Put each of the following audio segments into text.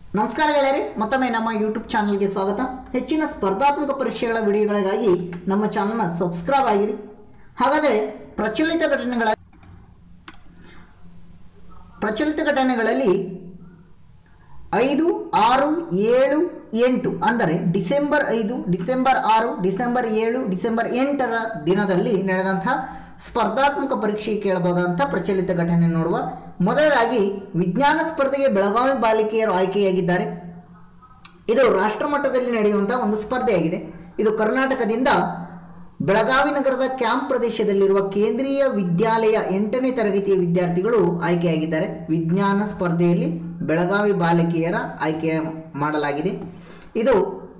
ನಮಸ್ಕಾರ ಗೆಳೆಯರೆ ಮತ್ತೊಮ್ಮೆ ನಮ್ಮ ಯೂಟ್ಯೂಬ್ ಚಾನಲ್ಗೆ ಸ್ವಾಗತ ಹೆಚ್ಚಿನ ಸ್ಪರ್ಧಾತ್ಮಕ ಪರೀಕ್ಷೆಗಳ ವಿಡಿಯೋಗಳಿಗಾಗಿ ನಮ್ಮ ಚಾನಲ್ನ ಸಬ್ಸ್ಕ್ರೈಬ್ ಆಗಿರಿ ಹಾಗಾದರೆ ಪ್ರಚಲಿತ ಘಟನೆಗಳ ಪ್ರಚಲಿತ ಘಟನೆಗಳಲ್ಲಿ ಐದು ಆರು ಏಳು ಎಂಟು ಅಂದರೆ ಡಿಸೆಂಬರ್ ಐದು ಡಿಸೆಂಬರ್ ಆರು ಡಿಸೆಂಬರ್ ಏಳು ಡಿಸೆಂಬರ್ ಎಂಟರ ದಿನದಲ್ಲಿ ನಡೆದಂತಹ ಸ್ಪರ್ಧಾತ್ಮಕ ಪರೀಕ್ಷೆ ಕೇಳಬಹುದಂಥ ಪ್ರಚಲಿತ ಘಟನೆ ನೋಡುವ ಮೊದಲಾಗಿ ವಿಜ್ಞಾನ ಸ್ಪರ್ಧೆಗೆ ಬೆಳಗಾವಿ ಬಾಲಿಕೆಯರು ಆಯ್ಕೆಯಾಗಿದ್ದಾರೆ ಇದು ರಾಷ್ಟ್ರ ಮಟ್ಟದಲ್ಲಿ ನಡೆಯುವಂತಹ ಒಂದು ಸ್ಪರ್ಧೆಯಾಗಿದೆ ಇದು ಕರ್ನಾಟಕದಿಂದ ಬೆಳಗಾವಿ ನಗರದ ಕ್ಯಾಂಪ್ ಪ್ರದೇಶದಲ್ಲಿರುವ ಕೇಂದ್ರೀಯ ವಿದ್ಯಾಲಯ ಎಂಟನೇ ತರಗತಿಯ ವಿದ್ಯಾರ್ಥಿಗಳು ಆಯ್ಕೆಯಾಗಿದ್ದಾರೆ ವಿಜ್ಞಾನ ಸ್ಪರ್ಧೆಯಲ್ಲಿ ಬೆಳಗಾವಿ ಬಾಲಕಿಯರ ಆಯ್ಕೆ ಮಾಡಲಾಗಿದೆ ಇದು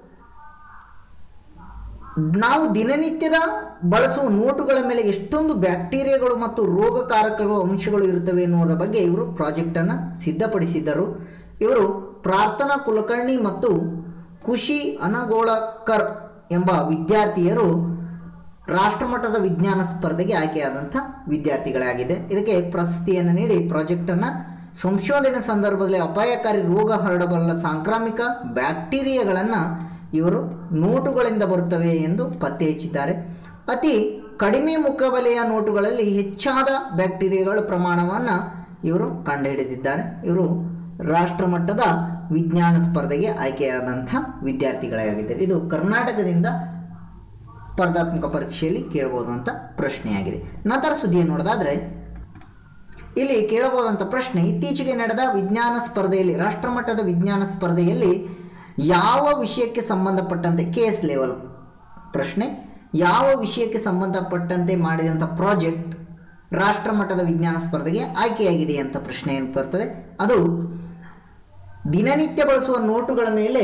ನಾವು ದಿನನಿತ್ಯದ ಬಳಸುವ ನೋಟುಗಳ ಮೇಲೆ ಎಷ್ಟೊಂದು ಬ್ಯಾಕ್ಟೀರಿಯಾಗಳು ಮತ್ತು ರೋಗಕಾರಕಗಳು ಅಂಶಗಳು ಇರುತ್ತವೆ ಎನ್ನುವುದರ ಬಗ್ಗೆ ಇವರು ಪ್ರಾಜೆಕ್ಟನ್ನು ಸಿದ್ಧಪಡಿಸಿದ್ದರು ಇವರು ಪ್ರಾರ್ಥನಾ ಕುಲಕರ್ಣಿ ಮತ್ತು ಖುಷಿ ಅನಗೋಳಕರ್ ಎಂಬ ವಿದ್ಯಾರ್ಥಿಯರು ರಾಷ್ಟ್ರಮಟ್ಟದ ವಿಜ್ಞಾನ ಸ್ಪರ್ಧೆಗೆ ಆಯ್ಕೆಯಾದಂಥ ವಿದ್ಯಾರ್ಥಿಗಳಾಗಿದೆ ಇದಕ್ಕೆ ಪ್ರಶಸ್ತಿಯನ್ನು ನೀಡಿ ಪ್ರಾಜೆಕ್ಟನ್ನು ಸಂಶೋಧನೆ ಸಂದರ್ಭದಲ್ಲಿ ಅಪಾಯಕಾರಿ ರೋಗ ಹರಡಬಲ್ಲ ಸಾಂಕ್ರಾಮಿಕ ಬ್ಯಾಕ್ಟೀರಿಯಾಗಳನ್ನು ಇವರು ನೋಟುಗಳಿಂದ ಬರುತ್ತವೆ ಎಂದು ಪತ್ತೆ ಹಚ್ಚಿದ್ದಾರೆ ಅತಿ ಕಡಿಮೆ ಮುಖಬೆಲೆಯ ನೋಟುಗಳಲ್ಲಿ ಹೆಚ್ಚಾದ ಬ್ಯಾಕ್ಟೀರಿಯಾಗಳ ಪ್ರಮಾಣವನ್ನು ಇವರು ಕಂಡುಹಿಡಿದಿದ್ದಾರೆ ಇವರು ರಾಷ್ಟ್ರಮಟ್ಟದ ವಿಜ್ಞಾನ ಸ್ಪರ್ಧೆಗೆ ಆಯ್ಕೆಯಾದಂಥ ವಿದ್ಯಾರ್ಥಿಗಳಾಗಿದ್ದಾರೆ ಇದು ಕರ್ನಾಟಕದಿಂದ ಸ್ಪರ್ಧಾತ್ಮಕ ಪರೀಕ್ಷೆಯಲ್ಲಿ ಕೇಳಬಹುದಂತ ಪ್ರಶ್ನೆಯಾಗಿದೆ ನಂತರ ಸುದ್ದಿಯನ್ನು ನೋಡೋದಾದ್ರೆ ಇಲ್ಲಿ ಕೇಳಬಹುದಂತ ಪ್ರಶ್ನೆ ಇತ್ತೀಚೆಗೆ ನಡೆದ ವಿಜ್ಞಾನ ಸ್ಪರ್ಧೆಯಲ್ಲಿ ರಾಷ್ಟ್ರಮಟ್ಟದ ವಿಜ್ಞಾನ ಸ್ಪರ್ಧೆಯಲ್ಲಿ ಯಾವ ವಿಷಯಕ್ಕೆ ಸಂಬಂಧಪಟ್ಟಂತೆ ಕೆ ಎಸ್ ಲೆವೆಲ್ ಪ್ರಶ್ನೆ ಯಾವ ವಿಷಯಕ್ಕೆ ಸಂಬಂಧಪಟ್ಟಂತೆ ಮಾಡಿದಂಥ ಪ್ರಾಜೆಕ್ಟ್ ರಾಷ್ಟ್ರಮಟ್ಟದ ವಿಜ್ಞಾನ ಸ್ಪರ್ಧೆಗೆ ಆಯ್ಕೆಯಾಗಿದೆ ಅಂತ ಪ್ರಶ್ನೆ ಏನು ಬರ್ತದೆ ಅದು ದಿನನಿತ್ಯ ಬಳಸುವ ನೋಟುಗಳ ಮೇಲೆ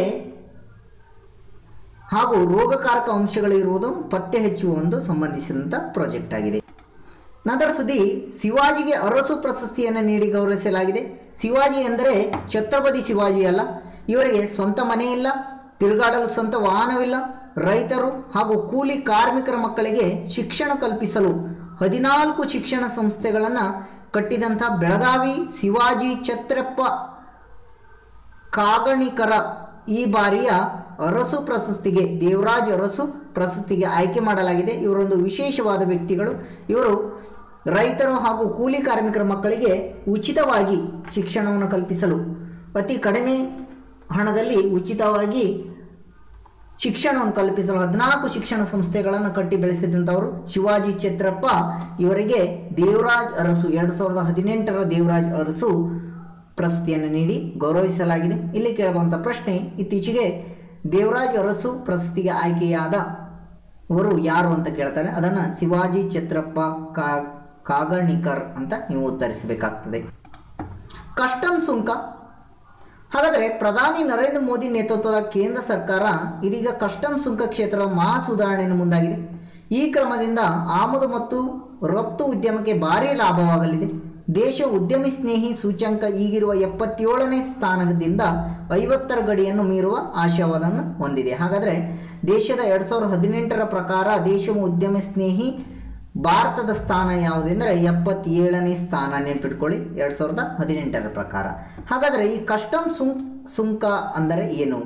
ಹಾಗೂ ರೋಗಕಾರಕ ಅಂಶಗಳು ಇರುವುದು ಪತ್ತೆ ಹಚ್ಚುವ ಒಂದು ಸಂಬಂಧಿಸಿದಂಥ ಪ್ರಾಜೆಕ್ಟ್ ಆಗಿದೆ ನಂತರ ಸುದ್ದಿ ಶಿವಾಜಿಗೆ ಅರಸು ಪ್ರಶಸ್ತಿಯನ್ನು ನೀಡಿ ಗೌರವಿಸಲಾಗಿದೆ ಶಿವಾಜಿ ಎಂದರೆ ಛತ್ರಪತಿ ಶಿವಾಜಿ ಅಲ್ಲ ಇವರಿಗೆ ಸ್ವಂತ ಮನೆ ಇಲ್ಲ ತಿರುಗಾಡಲು ಸ್ವಂತ ವಾಹನವಿಲ್ಲ ರೈತರು ಹಾಗೂ ಕೂಲಿ ಕಾರ್ಮಿಕರ ಮಕ್ಕಳಿಗೆ ಶಿಕ್ಷಣ ಕಲ್ಪಿಸಲು ಹದಿನಾಲ್ಕು ಶಿಕ್ಷಣ ಸಂಸ್ಥೆಗಳನ್ನು ಕಟ್ಟಿದಂಥ ಬೆಳಗಾವಿ ಶಿವಾಜಿ ಛತ್ರಪ್ಪ ಕಾಗಣಿಕರ ಈ ಬಾರಿಯ ಅರಸು ಪ್ರಶಸ್ತಿಗೆ ದೇವರಾಜ್ ಅರಸು ಪ್ರಶಸ್ತಿಗೆ ಆಯ್ಕೆ ಮಾಡಲಾಗಿದೆ ಇವರೊಂದು ವಿಶೇಷವಾದ ವ್ಯಕ್ತಿಗಳು ಇವರು ರೈತರು ಹಾಗೂ ಕೂಲಿ ಕಾರ್ಮಿಕರ ಮಕ್ಕಳಿಗೆ ಉಚಿತವಾಗಿ ಶಿಕ್ಷಣವನ್ನು ಕಲ್ಪಿಸಲು ಅತಿ ಕಡಿಮೆ ಹಣದಲ್ಲಿ ಉಚಿತವಾಗಿ ಶಿಕ್ಷಣವನ್ನು ಕಲ್ಪಿಸಲು ಹದಿನಾಲ್ಕು ಶಿಕ್ಷಣ ಸಂಸ್ಥೆಗಳನ್ನು ಕಟ್ಟಿ ಬೆಳೆಸಿದಂಥವರು ಶಿವಾಜಿ ಛತ್ರಪ್ಪ ಇವರಿಗೆ ದೇವರಾಜ್ ಅರಸು ಎರಡು ಸಾವಿರದ ಹದಿನೆಂಟರ ದೇವರಾಜ್ ಅರಸು ಪ್ರಶಸ್ತಿಯನ್ನು ನೀಡಿ ಗೌರವಿಸಲಾಗಿದೆ ಇಲ್ಲಿ ಕೇಳುವಂಥ ಪ್ರಶ್ನೆ ಇತ್ತೀಚೆಗೆ ದೇವರಾಜ್ ಅರಸು ಪ್ರಶಸ್ತಿಗೆ ಆಯ್ಕೆಯಾದ ಅವರು ಯಾರು ಅಂತ ಕೇಳ್ತಾರೆ ಅದನ್ನು ಶಿವಾಜಿ ಛತ್ರಪ್ಪ ಕಾ ಕಾಗಣಿಕರ್ ಅಂತ ನೀವು ಉತ್ತರಿಸಬೇಕಾಗ್ತದೆ ಕಸ್ಟಮ್ ಸುಂಕ ಹಾಗಾದರೆ ಪ್ರಧಾನಿ ನರೇಂದ್ರ ಮೋದಿ ನೇತೃತ್ವದ ಕೇಂದ್ರ ಸರ್ಕಾರ ಇದೀಗ ಕಸ್ಟಮ್ ಸುಂಕ ಕ್ಷೇತ್ರದ ಮಹಾ ಸುಧಾರಣೆಯನ್ನು ಮುಂದಾಗಿದೆ ಈ ಕ್ರಮದಿಂದ ಆಮದು ಮತ್ತು ರಫ್ತು ಉದ್ಯಮಕ್ಕೆ ಭಾರಿ ಲಾಭವಾಗಲಿದೆ ದೇಶ ಉದ್ಯಮಿ ಸ್ನೇಹಿ ಸೂಚ್ಯಂಕ ಈಗಿರುವ ಎಪ್ಪತ್ತೇಳನೇ ಸ್ಥಾನದಿಂದ ಐವತ್ತರ ಗಡಿಯನ್ನು ಮೀರುವ ಆಶಾವಾದವನ್ನು ಹೊಂದಿದೆ ಹಾಗಾದರೆ ದೇಶದ ಎರಡು ಸಾವಿರದ ಹದಿನೆಂಟರ ಪ್ರಕಾರ ದೇಶವು ಉದ್ಯಮಿ ಸ್ನೇಹಿ ಭಾರತದ ಸ್ಥಾನ ಯಾವುದೆಂದರೆ ಎಪ್ಪತ್ತೇಳನೇ ಸ್ಥಾನ ನೆನ್ಪಿಟ್ಕೊಳ್ಳಿ ಎರಡು ಸಾವಿರದ ಹದಿನೆಂಟರ ಪ್ರಕಾರ ಹಾಗಾದರೆ ಈ ಕಸ್ಟಮ್ ಸುಂಕ್ ಸುಂಕ ಅಂದರೆ ಏನು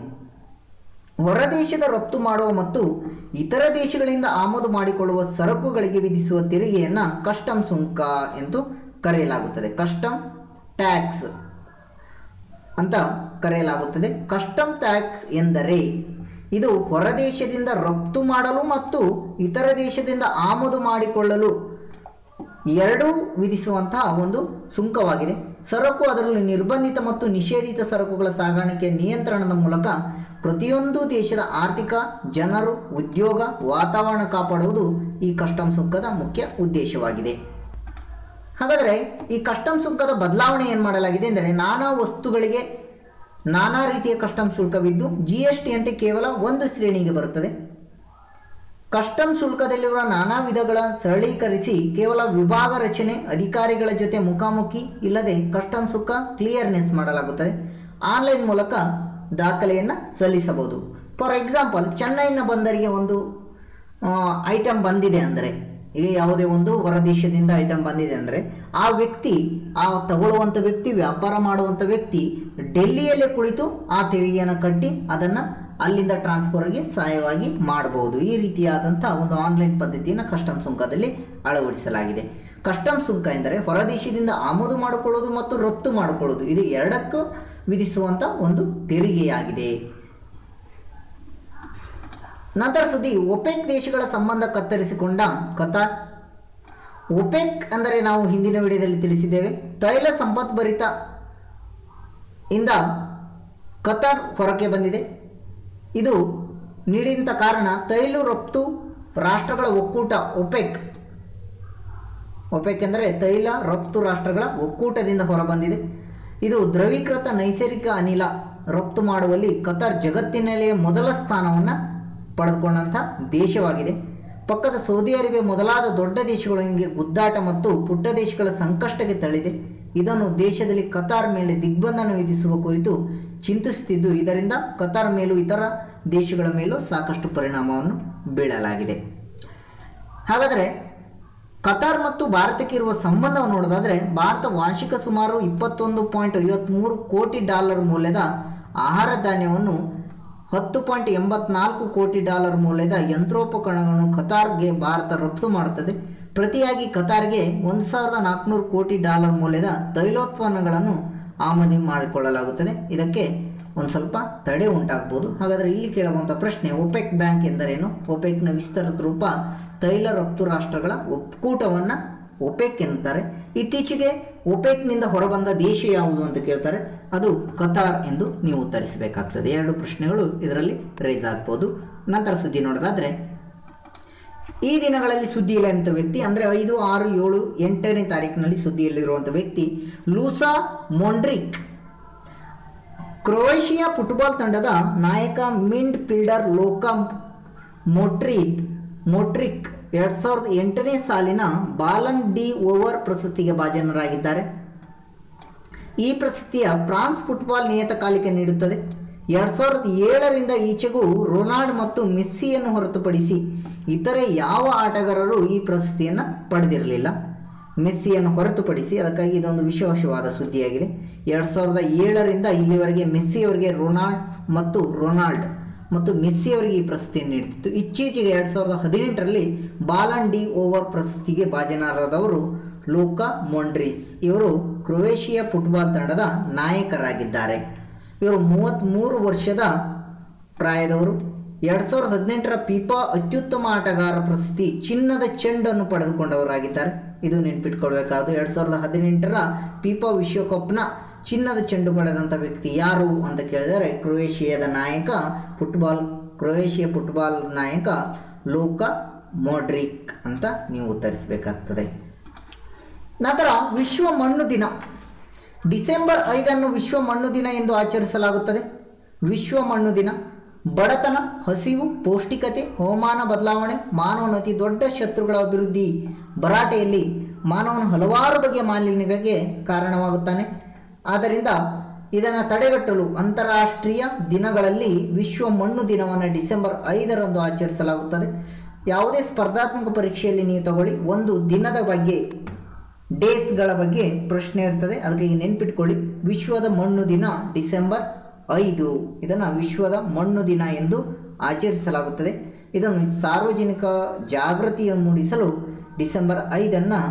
ಹೊರದೇಶದ ರಫ್ತು ಮಾಡುವ ಮತ್ತು ಇತರ ದೇಶಗಳಿಂದ ಆಮದು ಮಾಡಿಕೊಳ್ಳುವ ಸರಕುಗಳಿಗೆ ವಿಧಿಸುವ ತೆರಿಗೆಯನ್ನು ಕಸ್ಟಮ್ ಸುಂಕ ಎಂದು ಕರೆಯಲಾಗುತ್ತದೆ ಕಸ್ಟಮ್ ಟ್ಯಾಕ್ಸ್ ಅಂತ ಕರೆಯಲಾಗುತ್ತದೆ ಕಸ್ಟಮ್ ಟ್ಯಾಕ್ಸ್ ಎಂದರೆ ಇದು ಹೊರದೇಶದಿಂದ ರಫ್ತು ಮಾಡಲು ಮತ್ತು ಇತರ ದೇಶದಿಂದ ಆಮದು ಮಾಡಿಕೊಳ್ಳಲು ಎರಡೂ ವಿಧಿಸುವಂತಹ ಒಂದು ಸುಂಕವಾಗಿದೆ ಸರಕು ಅದರಲ್ಲಿ ನಿರ್ಬಂಧಿತ ಮತ್ತು ನಿಷೇಧಿತ ಸರಕುಗಳ ಸಾಗಾಣಿಕೆ ನಿಯಂತ್ರಣದ ಮೂಲಕ ಪ್ರತಿಯೊಂದು ದೇಶದ ಆರ್ಥಿಕ ಜನರು ಉದ್ಯೋಗ ವಾತಾವರಣ ಕಾಪಾಡುವುದು ಈ ಕಸ್ಟಮ್ ಸುಂಕದ ಮುಖ್ಯ ಉದ್ದೇಶವಾಗಿದೆ ಹಾಗಾದರೆ ಈ ಕಸ್ಟಮ್ ಸುಂಕದ ಬದಲಾವಣೆ ಏನು ಮಾಡಲಾಗಿದೆ ಎಂದರೆ ನಾನಾ ವಸ್ತುಗಳಿಗೆ ನಾನಾ ರೀತಿಯ ಕಸ್ಟಮ್ ಶುಲ್ಕವಿದ್ದು ಜಿ ಎಸ್ ಟಿ ಅಂತೆ ಕೇವಲ ಒಂದು ಶ್ರೇಣಿಗೆ ಬರುತ್ತದೆ ಕಸ್ಟಮ್ ಶುಲ್ಕದಲ್ಲಿರುವ ನಾನಾ ವಿಧಗಳ ಸರಳೀಕರಿಸಿ ಕೇವಲ ವಿಭಾಗ ರಚನೆ ಅಧಿಕಾರಿಗಳ ಜೊತೆ ಮುಖಾಮುಖಿ ಇಲ್ಲದೆ ಕಸ್ಟಮ್ ಸುಂಕ ಕ್ಲಿಯರ್ನೆಸ್ ಮಾಡಲಾಗುತ್ತದೆ ಆನ್ಲೈನ್ ಮೂಲಕ ದಾಖಲೆಯನ್ನು ಸಲ್ಲಿಸಬಹುದು ಫಾರ್ ಎಕ್ಸಾಂಪಲ್ ಚೆನ್ನೈನ ಬಂದರಿಗೆ ಒಂದು ಐಟಮ್ ಬಂದಿದೆ ಅಂದರೆ ಈಗ ಯಾವುದೇ ಒಂದು ಹೊರದೇಶದಿಂದ ಐಟಮ್ ಬಂದಿದೆ ಅಂದರೆ ಆ ವ್ಯಕ್ತಿ ಆ ತಗೊಳ್ಳುವಂಥ ವ್ಯಕ್ತಿ ವ್ಯಾಪಾರ ಮಾಡುವಂಥ ವ್ಯಕ್ತಿ ಡೆಲ್ಲಿಯಲ್ಲೇ ಕುಳಿತು ಆ ತೆರಿಗೆಯನ್ನು ಕಟ್ಟಿ ಅದನ್ನು ಅಲ್ಲಿಂದ ಟ್ರಾನ್ಸ್ಫರ್ಗೆ ಸಹಾಯವಾಗಿ ಮಾಡಬಹುದು ಈ ರೀತಿಯಾದಂಥ ಒಂದು ಆನ್ಲೈನ್ ಪದ್ಧತಿಯನ್ನು ಕಸ್ಟಮ್ ಸುಂಕದಲ್ಲಿ ಅಳವಡಿಸಲಾಗಿದೆ ಕಸ್ಟಮ್ ಸುಂಕ ಎಂದರೆ ಹೊರದೇಶದಿಂದ ಆಮದು ಮಾಡಿಕೊಳ್ಳೋದು ಮತ್ತು ರಫ್ತು ಮಾಡಿಕೊಳ್ಳೋದು ಇದು ಎರಡಕ್ಕೂ ವಿಧಿಸುವಂಥ ಒಂದು ತೆರಿಗೆಯಾಗಿದೆ ನಂತರ ಸುದ್ದಿ ಒಪೆಕ್ ದೇಶಗಳ ಸಂಬಂಧ ಕತ್ತರಿಸಿಕೊಂಡ ಕತಾರ್ ಒಪೆಕ್ ಅಂದರೆ ನಾವು ಹಿಂದಿನ ವಿಡಿಯೋದಲ್ಲಿ ತಿಳಿಸಿದ್ದೇವೆ ತೈಲ ಸಂಪತ್ಭರಿತ ಇಂದ ಕತಾರ್ ಹೊರಕ್ಕೆ ಬಂದಿದೆ ಇದು ನೀಡಿದಂಥ ಕಾರಣ ತೈಲ ರಫ್ತು ರಾಷ್ಟ್ರಗಳ ಒಕ್ಕೂಟ ಒಪೆಕ್ ಒಪೆಕ್ ಎಂದರೆ ತೈಲ ರಫ್ತು ರಾಷ್ಟ್ರಗಳ ಒಕ್ಕೂಟದಿಂದ ಹೊರಬಂದಿದೆ ಇದು ದ್ರವೀಕೃತ ನೈಸರ್ಗಿಕ ಅನಿಲ ರಫ್ತು ಮಾಡುವಲ್ಲಿ ಕತಾರ್ ಜಗತ್ತಿನಲ್ಲೇ ಮೊದಲ ಸ್ಥಾನವನ್ನು ಪಡೆದುಕೊಂಡಂಥ ದೇಶವಾಗಿದೆ ಪಕ್ಕದ ಸೌದಿ ಅರೇಬಿಯಾ ಮೊದಲಾದ ದೊಡ್ಡ ದೇಶಗಳೊಂದಿಗೆ ಗುದ್ದಾಟ ಮತ್ತು ಪುಟ್ಟ ದೇಶಗಳ ಸಂಕಷ್ಟಕ್ಕೆ ತಳ್ಳಿದೆ ಇದನ್ನು ದೇಶದಲ್ಲಿ ಕತಾರ್ ಮೇಲೆ ದಿಗ್ಬಂಧನ ವಿಧಿಸುವ ಕುರಿತು ಚಿಂತಿಸುತ್ತಿದ್ದು ಇದರಿಂದ ಕತಾರ್ ಮೇಲೂ ಇತರ ದೇಶಗಳ ಮೇಲೂ ಸಾಕಷ್ಟು ಪರಿಣಾಮವನ್ನು ಬೀಳಲಾಗಿದೆ ಹಾಗಾದರೆ ಕತಾರ್ ಮತ್ತು ಭಾರತಕ್ಕೆ ಇರುವ ಸಂಬಂಧವನ್ನು ನೋಡೋದಾದರೆ ಭಾರತ ವಾರ್ಷಿಕ ಸುಮಾರು ಇಪ್ಪತ್ತೊಂದು ಪಾಯಿಂಟ್ ಐವತ್ತ್ಮೂರು ಕೋಟಿ ಡಾಲರ್ ಮೌಲ್ಯದ ಆಹಾರ ಧಾನ್ಯವನ್ನು ಹತ್ತು ಪಾಯಿಂಟ್ ಎಂಬತ್ನಾಲ್ಕು ಕೋಟಿ ಡಾಲರ್ ಮೌಲ್ಯದ ಯಂತ್ರೋಪಕರಣಗಳನ್ನು ಕತಾರ್ಗೆ ಭಾರತ ರಫ್ತು ಮಾಡುತ್ತದೆ ಪ್ರತಿಯಾಗಿ ಕತಾರ್ಗೆ ಒಂದು ಸಾವಿರದ ನಾಲ್ಕುನೂರು ಕೋಟಿ ಡಾಲರ್ ಮೌಲ್ಯದ ತೈಲೋತ್ಪನ್ನಗಳನ್ನು ಆಮದು ಮಾಡಿಕೊಳ್ಳಲಾಗುತ್ತದೆ ಇದಕ್ಕೆ ಒಂದು ಸ್ವಲ್ಪ ತಡೆ ಉಂಟಾಗ್ಬೋದು ಹಾಗಾದರೆ ಇಲ್ಲಿ ಕೇಳುವಂಥ ಪ್ರಶ್ನೆ ಒಪೆಕ್ ಬ್ಯಾಂಕ್ ಎಂದರೇನು ಒಪೆಕ್ನ ವಿಸ್ತೃತ ರೂಪ ತೈಲ ರಫ್ತು ರಾಷ್ಟ್ರಗಳ ಒಕ್ಕೂಟವನ್ನು ಒಪೆಕ್ ಎನ್ನುತ್ತಾರೆ ಇತ್ತೀಚೆಗೆ ಒಪೆಕ್ನಿಂದ ಹೊರಬಂದ ದೇಶ ಯಾವುದು ಅಂತ ಕೇಳ್ತಾರೆ ಅದು ಕತಾರ್ ಎಂದು ನೀವು ಉತ್ತರಿಸಬೇಕಾಗ್ತದೆ ಎರಡು ಪ್ರಶ್ನೆಗಳು ಇದರಲ್ಲಿ ರೈಸ್ ಆಗ್ಬೋದು ನಂತರ ಸುದ್ದಿ ನೋಡೋದಾದ್ರೆ ಈ ದಿನಗಳಲ್ಲಿ ಸುದ್ದಿ ಇಲ್ಲಂತ ವ್ಯಕ್ತಿ ಅಂದರೆ ಐದು ಆರು ಏಳು ಎಂಟನೇ ತಾರೀಕಿನಲ್ಲಿ ಸುದ್ದಿಯಲ್ಲಿರುವಂಥ ವ್ಯಕ್ತಿ ಲೂಸಾ ಮೊಂಡ್ರಿಕ್ ಕ್ರೊಯೇಷಿಯಾ ಫುಟ್ಬಾಲ್ ತಂಡದ ನಾಯಕ ಮಿಂಡ್ ಫೀಲ್ಡರ್ ಲೋಕಾ ಮೊಟ್ರಿಡ್ ಮೊಟ್ರಿಕ್ ಎರಡು ಸಾವಿರದ ಎಂಟನೇ ಸಾಲಿನ ಬಾಲನ್ ಡಿ ಓವರ್ ಪ್ರಶಸ್ತಿಗೆ ಭಾಜನರಾಗಿದ್ದಾರೆ ಈ ಪ್ರಶಸ್ತಿಯ ಫ್ರಾನ್ಸ್ ಫುಟ್ಬಾಲ್ ನಿಯತಕಾಲಿಕೆ ನೀಡುತ್ತದೆ ಎರಡು ಸಾವಿರದ ಏಳರಿಂದ ಈಚೆಗೂ ರೊನಾಲ್ಡ್ ಮತ್ತು ಮೆಸ್ಸಿಯನ್ನು ಹೊರತುಪಡಿಸಿ ಇತರೆ ಯಾವ ಆಟಗಾರರು ಈ ಪ್ರಶಸ್ತಿಯನ್ನು ಪಡೆದಿರಲಿಲ್ಲ ಮೆಸ್ಸಿಯನ್ನು ಹೊರತುಪಡಿಸಿ ಅದಕ್ಕಾಗಿ ಇದೊಂದು ವಿಶೇಷವಾದ ಸುದ್ದಿಯಾಗಿದೆ ಎರಡು ಸಾವಿರದ ಏಳರಿಂದ ಇಲ್ಲಿವರೆಗೆ ಮೆಸ್ಸಿಯವರಿಗೆ ರೊನಾಲ್ಡ್ ಮತ್ತು ರೊನಾಲ್ಡ್ ಮತ್ತು ಮೆಸ್ಸಿಯವರಿಗೆ ಈ ಪ್ರಶಸ್ತಿಯನ್ನು ನೀಡುತ್ತಿತ್ತು ಇತ್ತೀಚೆಗೆ ಎರಡು ಸಾವಿರದ ಹದಿನೆಂಟರಲ್ಲಿ ಬಾಲನ್ ಡಿ ಓವರ್ ಪ್ರಶಸ್ತಿಗೆ ಭಾಜನರಾದವರು ಲೋಕಾ ಮೊಂಡ್ರಿಸ್ ಇವರು ಕ್ರೊವೇಷಿಯಾ ಫುಟ್ಬಾಲ್ ತಂಡದ ನಾಯಕರಾಗಿದ್ದಾರೆ ಇವರು ಮೂವತ್ತ್ಮೂರು ವರ್ಷದ ಪ್ರಾಯದವರು ಎರಡು ಸಾವಿರದ ಹದಿನೆಂಟರ ಪೀಪಾ ಅತ್ಯುತ್ತಮ ಆಟಗಾರ ಪ್ರಶಸ್ತಿ ಚಿನ್ನದ ಚೆಂಡನ್ನು ಪಡೆದುಕೊಂಡವರಾಗಿದ್ದಾರೆ ಇದು ನೆನ್ಪಿಟ್ಕೊಳ್ಬೇಕಾದ್ರು ಎರಡು ಸಾವಿರದ ಹದಿನೆಂಟರ ಪೀಪಾ ವಿಶ್ವಕಪ್ನ ಚಿನ್ನದ ಚೆಂಡು ಪಡೆದಂಥ ವ್ಯಕ್ತಿ ಯಾರು ಅಂತ ಕೇಳಿದರೆ ಕ್ರೊಯೇಷಿಯಾದ ನಾಯಕ ಫುಟ್ಬಾಲ್ ಕ್ರೊಯೇಷಿಯಾ ಫುಟ್ಬಾಲ್ ನಾಯಕ ಲೋಕಾ ಮೋಡ್ರಿಕ್ ಅಂತ ನೀವು ಉತ್ತರಿಸಬೇಕಾಗ್ತದೆ ನಂತರ ವಿಶ್ವ ಮಣ್ಣು ದಿನ ಡಿಸೆಂಬರ್ ಐದನ್ನು ವಿಶ್ವ ಮಣ್ಣು ದಿನ ಎಂದು ಆಚರಿಸಲಾಗುತ್ತದೆ ವಿಶ್ವ ಮಣ್ಣು ದಿನ ಬಡತನ ಹಸಿವು ಪೌಷ್ಟಿಕತೆ ಹವಾಮಾನ ಬದಲಾವಣೆ ಮಾನವನ ಅತಿ ದೊಡ್ಡ ಶತ್ರುಗಳ ಅಭಿವೃದ್ಧಿ ಭರಾಟೆಯಲ್ಲಿ ಮಾನವನು ಹಲವಾರು ಬಗೆಯ ಮಾಲಿನ್ಯಗಳಿಗೆ ಕಾರಣವಾಗುತ್ತಾನೆ ಆದ್ದರಿಂದ ಇದನ್ನು ತಡೆಗಟ್ಟಲು ಅಂತಾರಾಷ್ಟ್ರೀಯ ದಿನಗಳಲ್ಲಿ ವಿಶ್ವ ಮಣ್ಣು ದಿನವನ್ನು ಡಿಸೆಂಬರ್ ಐದರಂದು ಆಚರಿಸಲಾಗುತ್ತದೆ ಯಾವುದೇ ಸ್ಪರ್ಧಾತ್ಮಕ ಪರೀಕ್ಷೆಯಲ್ಲಿ ನೀವು ತಗೊಳ್ಳಿ ಒಂದು ದಿನದ ಬಗ್ಗೆ ಡೇಸ್ಗಳ ಬಗ್ಗೆ ಪ್ರಶ್ನೆ ಇರ್ತದೆ ಅದಕ್ಕೆ ಈಗ ನೆನ್ಪಿಟ್ಕೊಳ್ಳಿ ವಿಶ್ವದ ಮಣ್ಣು ದಿನ ಡಿಸೆಂಬರ್ ಐದು ಇದನ್ನು ವಿಶ್ವದ ಮಣ್ಣು ದಿನ ಎಂದು ಆಚರಿಸಲಾಗುತ್ತದೆ ಇದನ್ನು ಸಾರ್ವಜನಿಕ ಜಾಗೃತಿಯನ್ನು ಮೂಡಿಸಲು ಡಿಸೆಂಬರ್ ಐದನ್ನು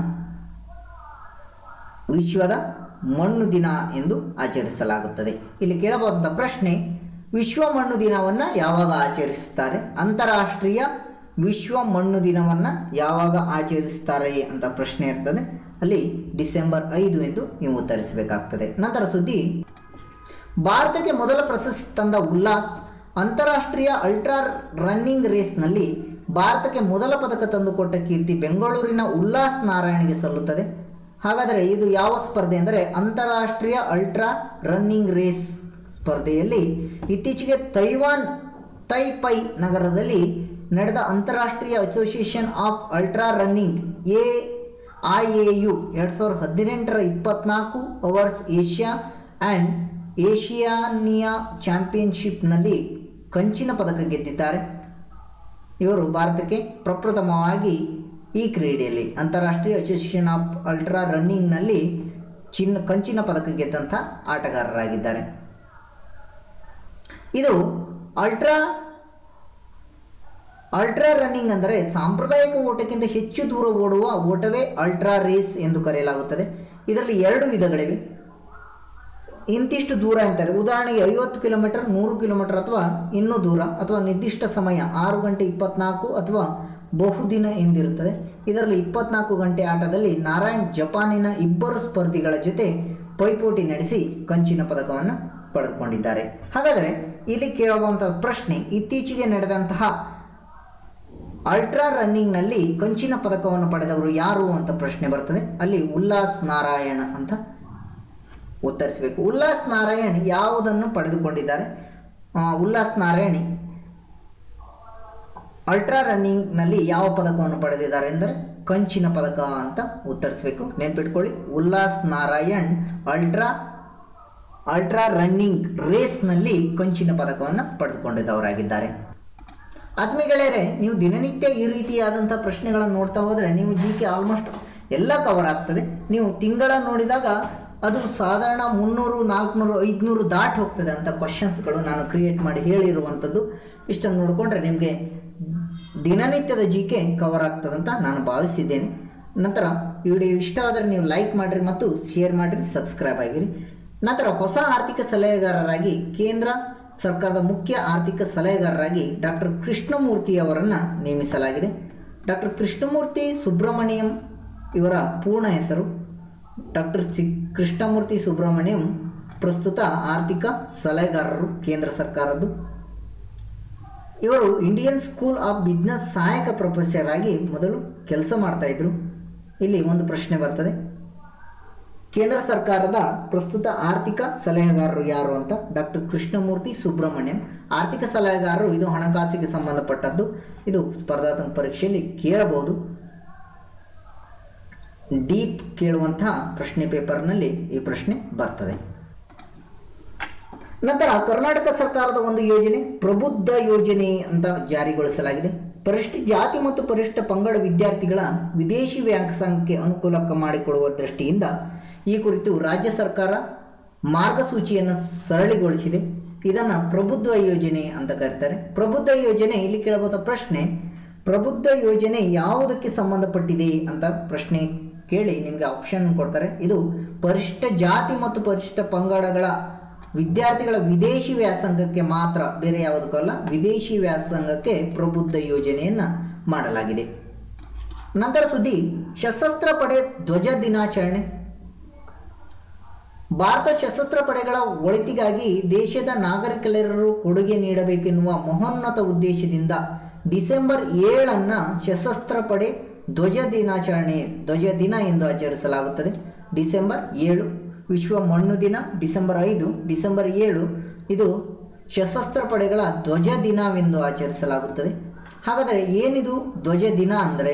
ವಿಶ್ವದ ಮಣ್ಣು ದಿನ ಎಂದು ಆಚರಿಸಲಾಗುತ್ತದೆ ಇಲ್ಲಿ ಕೇಳಬಹುದಂಥ ಪ್ರಶ್ನೆ ವಿಶ್ವ ಮಣ್ಣು ದಿನವನ್ನು ಯಾವಾಗ ಆಚರಿಸುತ್ತಾರೆ ಅಂತಾರಾಷ್ಟ್ರೀಯ ವಿಶ್ವ ಮಣ್ಣು ದಿನವನ್ನು ಯಾವಾಗ ಆಚರಿಸುತ್ತಾರೆ ಅಂತ ಪ್ರಶ್ನೆ ಇರ್ತದೆ ಅಲ್ಲಿ ಡಿಸೆಂಬರ್ ಐದು ಎಂದು ನೀವು ಉತ್ತರಿಸಬೇಕಾಗ್ತದೆ ನಂತರ ಸುದ್ದಿ ಭಾರತಕ್ಕೆ ಮೊದಲ ಪ್ರಶಸ್ತಿ ತಂದ ಉಲ್ಲಾಸ್ ಅಂತಾರಾಷ್ಟ್ರೀಯ ಅಲ್ಟ್ರಾ ರನ್ನಿಂಗ್ ರೇಸ್ನಲ್ಲಿ ಭಾರತಕ್ಕೆ ಮೊದಲ ಪದಕ ತಂದುಕೊಟ್ಟ ಕೀರ್ತಿ ಬೆಂಗಳೂರಿನ ಉಲ್ಲಾಸ್ ನಾರಾಯಣಿಗೆ ಸಲ್ಲುತ್ತದೆ ಹಾಗಾದರೆ ಇದು ಯಾವ ಸ್ಪರ್ಧೆ ಅಂದರೆ ಅಂತಾರಾಷ್ಟ್ರೀಯ ಅಲ್ಟ್ರಾ ರನ್ನಿಂಗ್ ರೇಸ್ ಸ್ಪರ್ಧೆಯಲ್ಲಿ ಇತ್ತೀಚೆಗೆ ತೈವಾನ್ ತೈಪೈ ನಗರದಲ್ಲಿ ನಡೆದ ಅಂತಾರಾಷ್ಟ್ರೀಯ association of ultra running A I A U ಎರಡು ಸಾವಿರದ ಹದಿನೆಂಟರ ಇಪ್ಪತ್ನಾಲ್ಕು ಅವರ್ಸ್ ಏಷ್ಯಾ ಆ್ಯಂಡ್ ಏಷಿಯಾನಿಯಾ ಚಾಂಪಿಯನ್ಶಿಪ್ನಲ್ಲಿ ಕಂಚಿನ ಪದಕ ಗೆದ್ದಿದ್ದಾರೆ ಇವರು ಭಾರತಕ್ಕೆ ಪ್ರಪ್ರಥಮವಾಗಿ ಈ ಕ್ರೀಡೆಯಲ್ಲಿ ಅಂತಾರಾಷ್ಟ್ರೀಯ ಅಸೋಸಿಯೇಷನ್ ಆಫ್ ಅಲ್ಟ್ರಾ ರನ್ನಿಂಗ್ನಲ್ಲಿ ಚಿನ್ನ ಕಂಚಿನ ಪದಕ ಗೆದ್ದಂಥ ಆಟಗಾರರಾಗಿದ್ದಾರೆ ಇದು ಅಲ್ಟ್ರಾ ಅಲ್ಟ್ರಾ ರನ್ನಿಂಗ್ ಅಂದರೆ ಸಾಂಪ್ರದಾಯಿಕ ಓಟಕ್ಕಿಂತ ಹೆಚ್ಚು ದೂರ ಓಡುವ ಓಟವೇ ಅಲ್ಟ್ರಾ ರೇಸ್ ಎಂದು ಕರೆಯಲಾಗುತ್ತದೆ ಇದರಲ್ಲಿ ಎರಡು ವಿಧಗಳಿವೆ ಇಂತಿಷ್ಟು ದೂರ ಅಂತಾರೆ ಉದಾಹರಣೆಗೆ ಐವತ್ತು ಕಿಲೋಮೀಟರ್ ನೂರು ಕಿಲೋಮೀಟರ್ ಅಥವಾ ಇನ್ನೂ ದೂರ ಅಥವಾ ನಿರ್ದಿಷ್ಟ ಸಮಯ ಆರು ಗಂಟೆ ಇಪ್ಪತ್ನಾಲ್ಕು ಅಥವಾ ಬಹುದಿನ ಎಂದಿರುತ್ತದೆ ಇದರಲ್ಲಿ ಇಪ್ಪತ್ನಾಲ್ಕು ಗಂಟೆ ಆಟದಲ್ಲಿ ನಾರಾಯಣ್ ಜಪಾನಿನ ಇಬ್ಬರು ಸ್ಪರ್ಧಿಗಳ ಜೊತೆ ಪೈಪೋಟಿ ನಡೆಸಿ ಕಂಚಿನ ಪದಕವನ್ನು ಪಡೆದುಕೊಂಡಿದ್ದಾರೆ ಹಾಗಾದರೆ ಇಲ್ಲಿ ಕೇಳುವಂತಹ ಪ್ರಶ್ನೆ ಇತ್ತೀಚೆಗೆ ನಡೆದಂತಹ ಅಲ್ಟ್ರಾ ರನ್ನಿಂಗ್ನಲ್ಲಿ ಕಂಚಿನ ಪದಕವನ್ನು ಪಡೆದವರು ಯಾರು ಅಂತ ಪ್ರಶ್ನೆ ಬರ್ತದೆ ಅಲ್ಲಿ ಉಲ್ಲಾಸ್ ನಾರಾಯಣ ಅಂತ ಉತ್ತರಿಸಬೇಕು ಉಲ್ಲಾಸ್ ನಾರಾಯಣ್ ಯಾವುದನ್ನು ಪಡೆದುಕೊಂಡಿದ್ದಾರೆ ಆ, ಉಲ್ಲಾಸ್ ನಾರಾಯಣ್ ಅಲ್ಟ್ರಾ ರನ್ನಿಂಗ್ನಲ್ಲಿ ಯಾವ ಪದಕವನ್ನು ಪಡೆದಿದ್ದಾರೆ ಎಂದರೆ ಕಂಚಿನ ಪದಕ ಅಂತ ಉತ್ತರಿಸಬೇಕು ನೆನ್ಪಿಟ್ಕೊಳ್ಳಿ Ullas Narayan ultra ultra running ರೇಸ್ನಲ್ಲಿ ಕಂಚಿನ ಪದಕವನ್ನು ಪಡೆದುಕೊಂಡಿದ್ದವರಾಗಿದ್ದಾರೆ ಆತ್ಮೀಗಳೇ ನೀವು ದಿನನಿತ್ಯ ಈ ರೀತಿಯಾದಂಥ ಪ್ರಶ್ನೆಗಳನ್ನು ನೋಡ್ತಾ ಹೋದರೆ ನೀವು ಜಿ ಕೆ ಆಲ್ಮೋಸ್ಟ್ ಎಲ್ಲ ಕವರ್ ಆಗ್ತದೆ ನೀವು ತಿಂಗಳ ನೋಡಿದಾಗ ಅದು ಸಾಧಾರಣ ಮುನ್ನೂರು ನಾಲ್ಕುನೂರು ಐದುನೂರು ದಾಟಿ ಹೋಗ್ತದೆ ಅಂತ ಕ್ವಶನ್ಸ್ಗಳು ನಾನು ಕ್ರಿಯೇಟ್ ಮಾಡಿ ಹೇಳಿರುವಂಥದ್ದು ಇಷ್ಟನ್ನು ನೋಡಿಕೊಂಡ್ರೆ ನಿಮಗೆ ದಿನನಿತ್ಯದ ಜಿ ಕೆ ಕವರ್ ಆಗ್ತದಂತ ನಾನು ಭಾವಿಸಿದ್ದೇನೆ ನಂತರ ಈ ವಿಡಿಯೋ ಇಷ್ಟವಾದರೆ ನೀವು ಲೈಕ್ ಮಾಡಿರಿ ಮತ್ತು ಶೇರ್ ಮಾಡಿರಿ ಸಬ್ಸ್ಕ್ರೈಬ್ ಆಗಿರಿ ನಂತರ ಹೊಸ ಆರ್ಥಿಕ ಸಲಹೆಗಾರರಾಗಿ ಕೇಂದ್ರ ಸರ್ಕಾರದ ಮುಖ್ಯ ಆರ್ಥಿಕ ಸಲಹೆಗಾರರಾಗಿ ಡಾಕ್ಟರ್ ಕೃಷ್ಣಮೂರ್ತಿ ಅವರನ್ನು ನೇಮಿಸಲಾಗಿದೆ ಡಾಕ್ಟರ್ ಕೃಷ್ಣಮೂರ್ತಿ ಸುಬ್ರಹ್ಮಣ್ಯಂ ಇವರ ಪೂರ್ಣ ಹೆಸರು ಡಾಕ್ಟರ್ ಸಿ ಕೃಷ್ಣಮೂರ್ತಿ ಸುಬ್ರಹ್ಮಣ್ಯಂ ಪ್ರಸ್ತುತ ಆರ್ಥಿಕ ಸಲಹೆಗಾರರು ಕೇಂದ್ರ ಸರ್ಕಾರದ್ದು ಇವರು ಇಂಡಿಯನ್ ಸ್ಕೂಲ್ ಆಫ್ ಬಿಸ್ನೆಸ್ ಸಹಾಯಕ ಪ್ರೊಫೆಸರ್ ಆಗಿ ಮೊದಲು ಕೆಲಸ ಮಾಡ್ತಾ ಇದ್ರು ಇಲ್ಲಿ ಒಂದು ಪ್ರಶ್ನೆ ಬರ್ತದೆ ಕೇಂದ್ರ ಸರ್ಕಾರದ ಪ್ರಸ್ತುತ ಆರ್ಥಿಕ ಸಲಹೆಗಾರರು ಯಾರು ಅಂತ ಡಾಕ್ಟರ್ ಕೃಷ್ಣಮೂರ್ತಿ ಸುಬ್ರಹ್ಮಣ್ಯಂ ಆರ್ಥಿಕ ಸಲಹೆಗಾರರು ಇದು ಹಣಕಾಸಿಗೆ ಸಂಬಂಧಪಟ್ಟದ್ದು ಇದು ಸ್ಪರ್ಧಾತ್ಮಕ ಪರೀಕ್ಷೆಯಲ್ಲಿ ಕೇಳಬಹುದು ಡೀಪ್ ಕೇಳುವಂತಹ ಪ್ರಶ್ನೆ ಪೇಪರ್ನಲ್ಲಿ ಈ ಪ್ರಶ್ನೆ ಬರ್ತದೆ ನಂತರ ಕರ್ನಾಟಕ ಸರ್ಕಾರದ ಒಂದು ಯೋಜನೆ ಪ್ರಬುದ್ಧ ಯೋಜನೆ ಅಂತ ಜಾರಿಗೊಳಿಸಲಾಗಿದೆ ಪರಿಷ್ಠ ಜಾತಿ ಮತ್ತು ಪರಿಷ್ಠ ಪಂಗಡ ವಿದ್ಯಾರ್ಥಿಗಳ ವಿದೇಶಿ ವ್ಯಾಸಂಗಕ್ಕೆ ಅನುಕೂಲ ಮಾಡಿಕೊಡುವ ದೃಷ್ಟಿಯಿಂದ ಈ ಕುರಿತು ರಾಜ್ಯ ಸರ್ಕಾರ ಮಾರ್ಗಸೂಚಿಯನ್ನು ಸರಳಿಗೊಳಿಸಿದೆ ಇದನ್ನು ಪ್ರಬುದ್ಧ ಯೋಜನೆ ಅಂತ ಕರೀತಾರೆ ಪ್ರಬುದ್ಧ ಯೋಜನೆ ಇಲ್ಲಿ ಕೇಳಬಹುದ ಪ್ರಶ್ನೆ ಪ್ರಬುದ್ಧ ಯೋಜನೆ ಯಾವುದಕ್ಕೆ ಸಂಬಂಧಪಟ್ಟಿದೆ ಅಂತ ಪ್ರಶ್ನೆ ಕೇಳಿ ನಿಮಗೆ ಆಪ್ಷನ್ ಕೊಡ್ತಾರೆ ಇದು ಪರಿಷ್ಠ ಜಾತಿ ಮತ್ತು ಪರಿಷ್ಠ ಪಂಗಡಗಳ ವಿದ್ಯಾರ್ಥಿಗಳ ವಿದೇಶಿ ವ್ಯಾಸಂಗಕ್ಕೆ ಮಾತ್ರ ಬೇರೆ ಯಾವುದಕ್ಕೂ ಅಲ್ಲ ವಿದೇಶಿ ವ್ಯಾಸಂಗಕ್ಕೆ ಪ್ರಬುದ್ಧ ಯೋಜನೆಯನ್ನು ಮಾಡಲಾಗಿದೆ ನಂತರ ಸುದ್ದಿ ಸಶಸ್ತ್ರ ಪಡೆ ಧ್ವಜ ದಿನಾಚರಣೆ ಭಾರತ ಸಶಸ್ತ್ರ ಪಡೆಗಳ ಒಳಿತಿಗಾಗಿ ದೇಶದ ನಾಗರಿಕರೆಲ್ಲರೂ ಕೊಡುಗೆ ನೀಡಬೇಕೆನ್ನುವ ಮಹೋನ್ನತ ಉದ್ದೇಶದಿಂದ ಡಿಸೆಂಬರ್ ಏಳನ್ನ ಸಶಸ್ತ್ರ ಪಡೆ ಧ್ವಜ ದಿನಾಚರಣೆ ಧ್ವಜ ದಿನ ಎಂದು ಆಚರಿಸಲಾಗುತ್ತದೆ ಡಿಸೆಂಬರ್ ಏಳು ವಿಶ್ವ ಮಣ್ಣು ದಿನ ಡಿಸೆಂಬರ್ ಐದು ಡಿಸೆಂಬರ್ ಏಳು ಇದು ಸಶಸ್ತ್ರ ಪಡೆಗಳ ಧ್ವಜ ದಿನವೆಂದು ಆಚರಿಸಲಾಗುತ್ತದೆ ಹಾಗಾದರೆ ಏನಿದು ಧ್ವಜ ದಿನ ಅಂದರೆ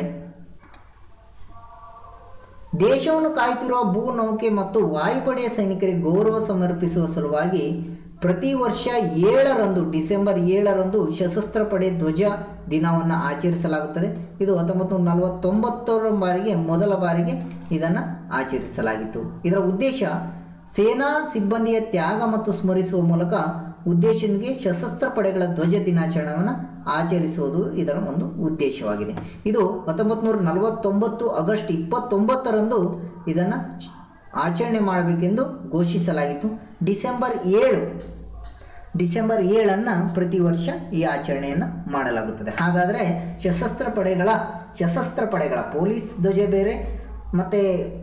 ದೇಶವನ್ನು ಕಾಯ್ತಿರುವ ಭೂ ನೌಕೆ ಮತ್ತು ವಾಯುಪಡೆಯ ಸೈನಿಕರಿಗೆ ಗೌರವ ಸಮರ್ಪಿಸುವ ಸಲುವಾಗಿ ಪ್ರತಿ ವರ್ಷ ಏಳರಂದು ಡಿಸೆಂಬರ್ ಏಳರಂದು ಸಶಸ್ತ್ರ ಪಡೆ ಧ್ವಜ ದಿನವನ್ನು ಆಚರಿಸಲಾಗುತ್ತದೆ ಇದು ಹತ್ತೊಂಬತ್ತು ನೂರ ನಲವತ್ತೊಂಬತ್ತರ ಬಾರಿಗೆ ಮೊದಲ ಬಾರಿಗೆ ಇದನ್ನು ಆಚರಿಸಲಾಗಿತ್ತು ಇದರ ಉದ್ದೇಶ ಸೇನಾ ಸಿಬ್ಬಂದಿಯ ತ್ಯಾಗ ಮತ್ತು ಸ್ಮರಿಸುವ ಮೂಲಕ ಉದ್ದೇಶದೊಂದಿಗೆ ಸಶಸ್ತ್ರ ಪಡೆಗಳ ಧ್ವಜ ದಿನಾಚರಣೆಯನ್ನು ಆಚರಿಸುವುದು ಇದರ ಒಂದು ಉದ್ದೇಶವಾಗಿದೆ ಇದು ಹತ್ತೊಂಬತ್ತು ನೂರ ನಲವತ್ತೊಂಬತ್ತು ಆಗಸ್ಟ್ ಇಪ್ಪತ್ತೊಂಬತ್ತರಂದು ಇದನ್ನು ಆಚರಣೆ ಮಾಡಬೇಕೆಂದು ಘೋಷಿಸಲಾಗಿತ್ತು ಡಿಸೆಂಬರ್ ಏಳು ಡಿಸೆಂಬರ್ ಏಳನ್ನು ಪ್ರತಿ ವರ್ಷ ಈ ಆಚರಣೆಯನ್ನು ಮಾಡಲಾಗುತ್ತದೆ ಹಾಗಾದರೆ ಸಶಸ್ತ್ರ ಪಡೆಗಳ ಸಶಸ್ತ್ರ ಪಡೆಗಳ ಪೊಲೀಸ್ ಧ್ವಜ ಬೇರೆ ಮತ್ತು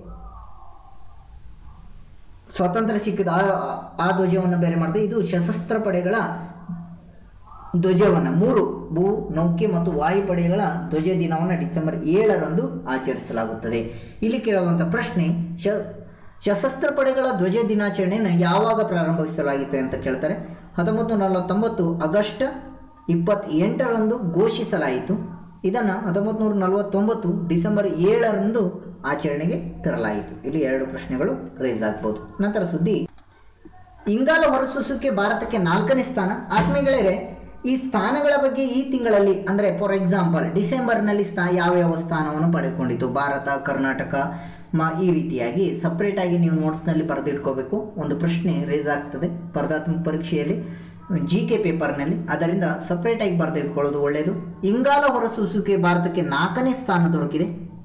ಸ್ವಾತಂತ್ರ್ಯ ಸಿಕ್ಕಿದ ಆ- ಆ ಧ್ವಜವನ್ನು ಬೇರೆ ಮಾಡ್ತಾರೆ ಇದು ಸಶಸ್ತ್ರ ಪಡೆಗಳ ಧ್ವಜವನ್ನು ಮೂರು ಭೂ ನೌಕೆ ಮತ್ತು ವಾಯುಪಡೆಗಳ ಧ್ವಜ ದಿನವನ್ನು ಡಿಸೆಂಬರ್ ಏಳರಂದು ಆಚರಿಸಲಾಗುತ್ತದೆ ಇಲ್ಲಿ ಕೇಳುವಂಥ ಪ್ರಶ್ನೆ ಶ ಸಶಸ್ತ್ರ ಪಡೆಗಳ ಧ್ವಜ ದಿನಾಚರಣೆಯನ್ನು ಯಾವಾಗ ಪ್ರಾರಂಭಿಸಲಾಗಿತ್ತು ಅಂತ ಕೇಳ್ತಾರೆ ಹತ್ತೊಂಬತ್ತು ನಲವತ್ತೊಂಬತ್ತು ಆಗಸ್ಟ್ ಇಪ್ಪತ್ತೆಂಟರಂದು ಘೋಷಿಸಲಾಯಿತು ಇದನ್ನು ಹತ್ತೊಂಬತ್ತು ನೂರ ನಲವತ್ತೊಂಬತ್ತು ಡಿಸೆಂಬರ್ ಏಳರಂದು ಆಚರಣೆಗೆ ತರಲಾಯಿತು ಇಲ್ಲಿ ಎರಡು ಪ್ರಶ್ನೆಗಳು ರೈಸ್ ಆಗ್ಬೋದು ನಂತರ ಸುದ್ದಿ ಇಂಗಾಲ ಹೊರಸೂಸುವಿಕೆ ಭಾರತಕ್ಕೆ ನಾಲ್ಕನೇ ಸ್ಥಾನ ಆತ್ಮೀಯಗಳೇ ಈ ಸ್ಥಾನಗಳ ಬಗ್ಗೆ ಈ ತಿಂಗಳಲ್ಲಿ ಅಂದರೆ ಫಾರ್ ಎಕ್ಸಾಂಪಲ್ ಡಿಸೆಂಬರ್ನಲ್ಲಿ ಸ್ಥಾ ಯಾವ್ಯಾವ ಸ್ಥಾನವನ್ನು ಪಡೆದುಕೊಂಡಿತು ಭಾರತ ಕರ್ನಾಟಕ ಮ ಈ ರೀತಿಯಾಗಿ ಸಪ್ರೇಟಾಗಿ ನೀವು ನೋಟ್ಸ್ನಲ್ಲಿ ಬರೆದಿಟ್ಕೋಬೇಕು ಒಂದು ಪ್ರಶ್ನೆ ರೇಸ್ ಆಗ್ತದೆ ಸ್ಪರ್ಧಾತ್ಮಕ ಪರೀಕ್ಷೆಯಲ್ಲಿ ಜಿ ಕೆ ಪೇಪರ್ನಲ್ಲಿ ಅದರಿಂದ ಸಪ್ರೇಟಾಗಿ ಬರೆದಿಟ್ಕೊಳ್ಳೋದು ಒಳ್ಳೆಯದು ಇಂಗಾಲ ಹೊರಸೂಸುವಿಕೆ ಭಾರತಕ್ಕೆ ನಾಲ್ಕನೇ ಸ್ಥಾನ ದೊರಕಿದೆ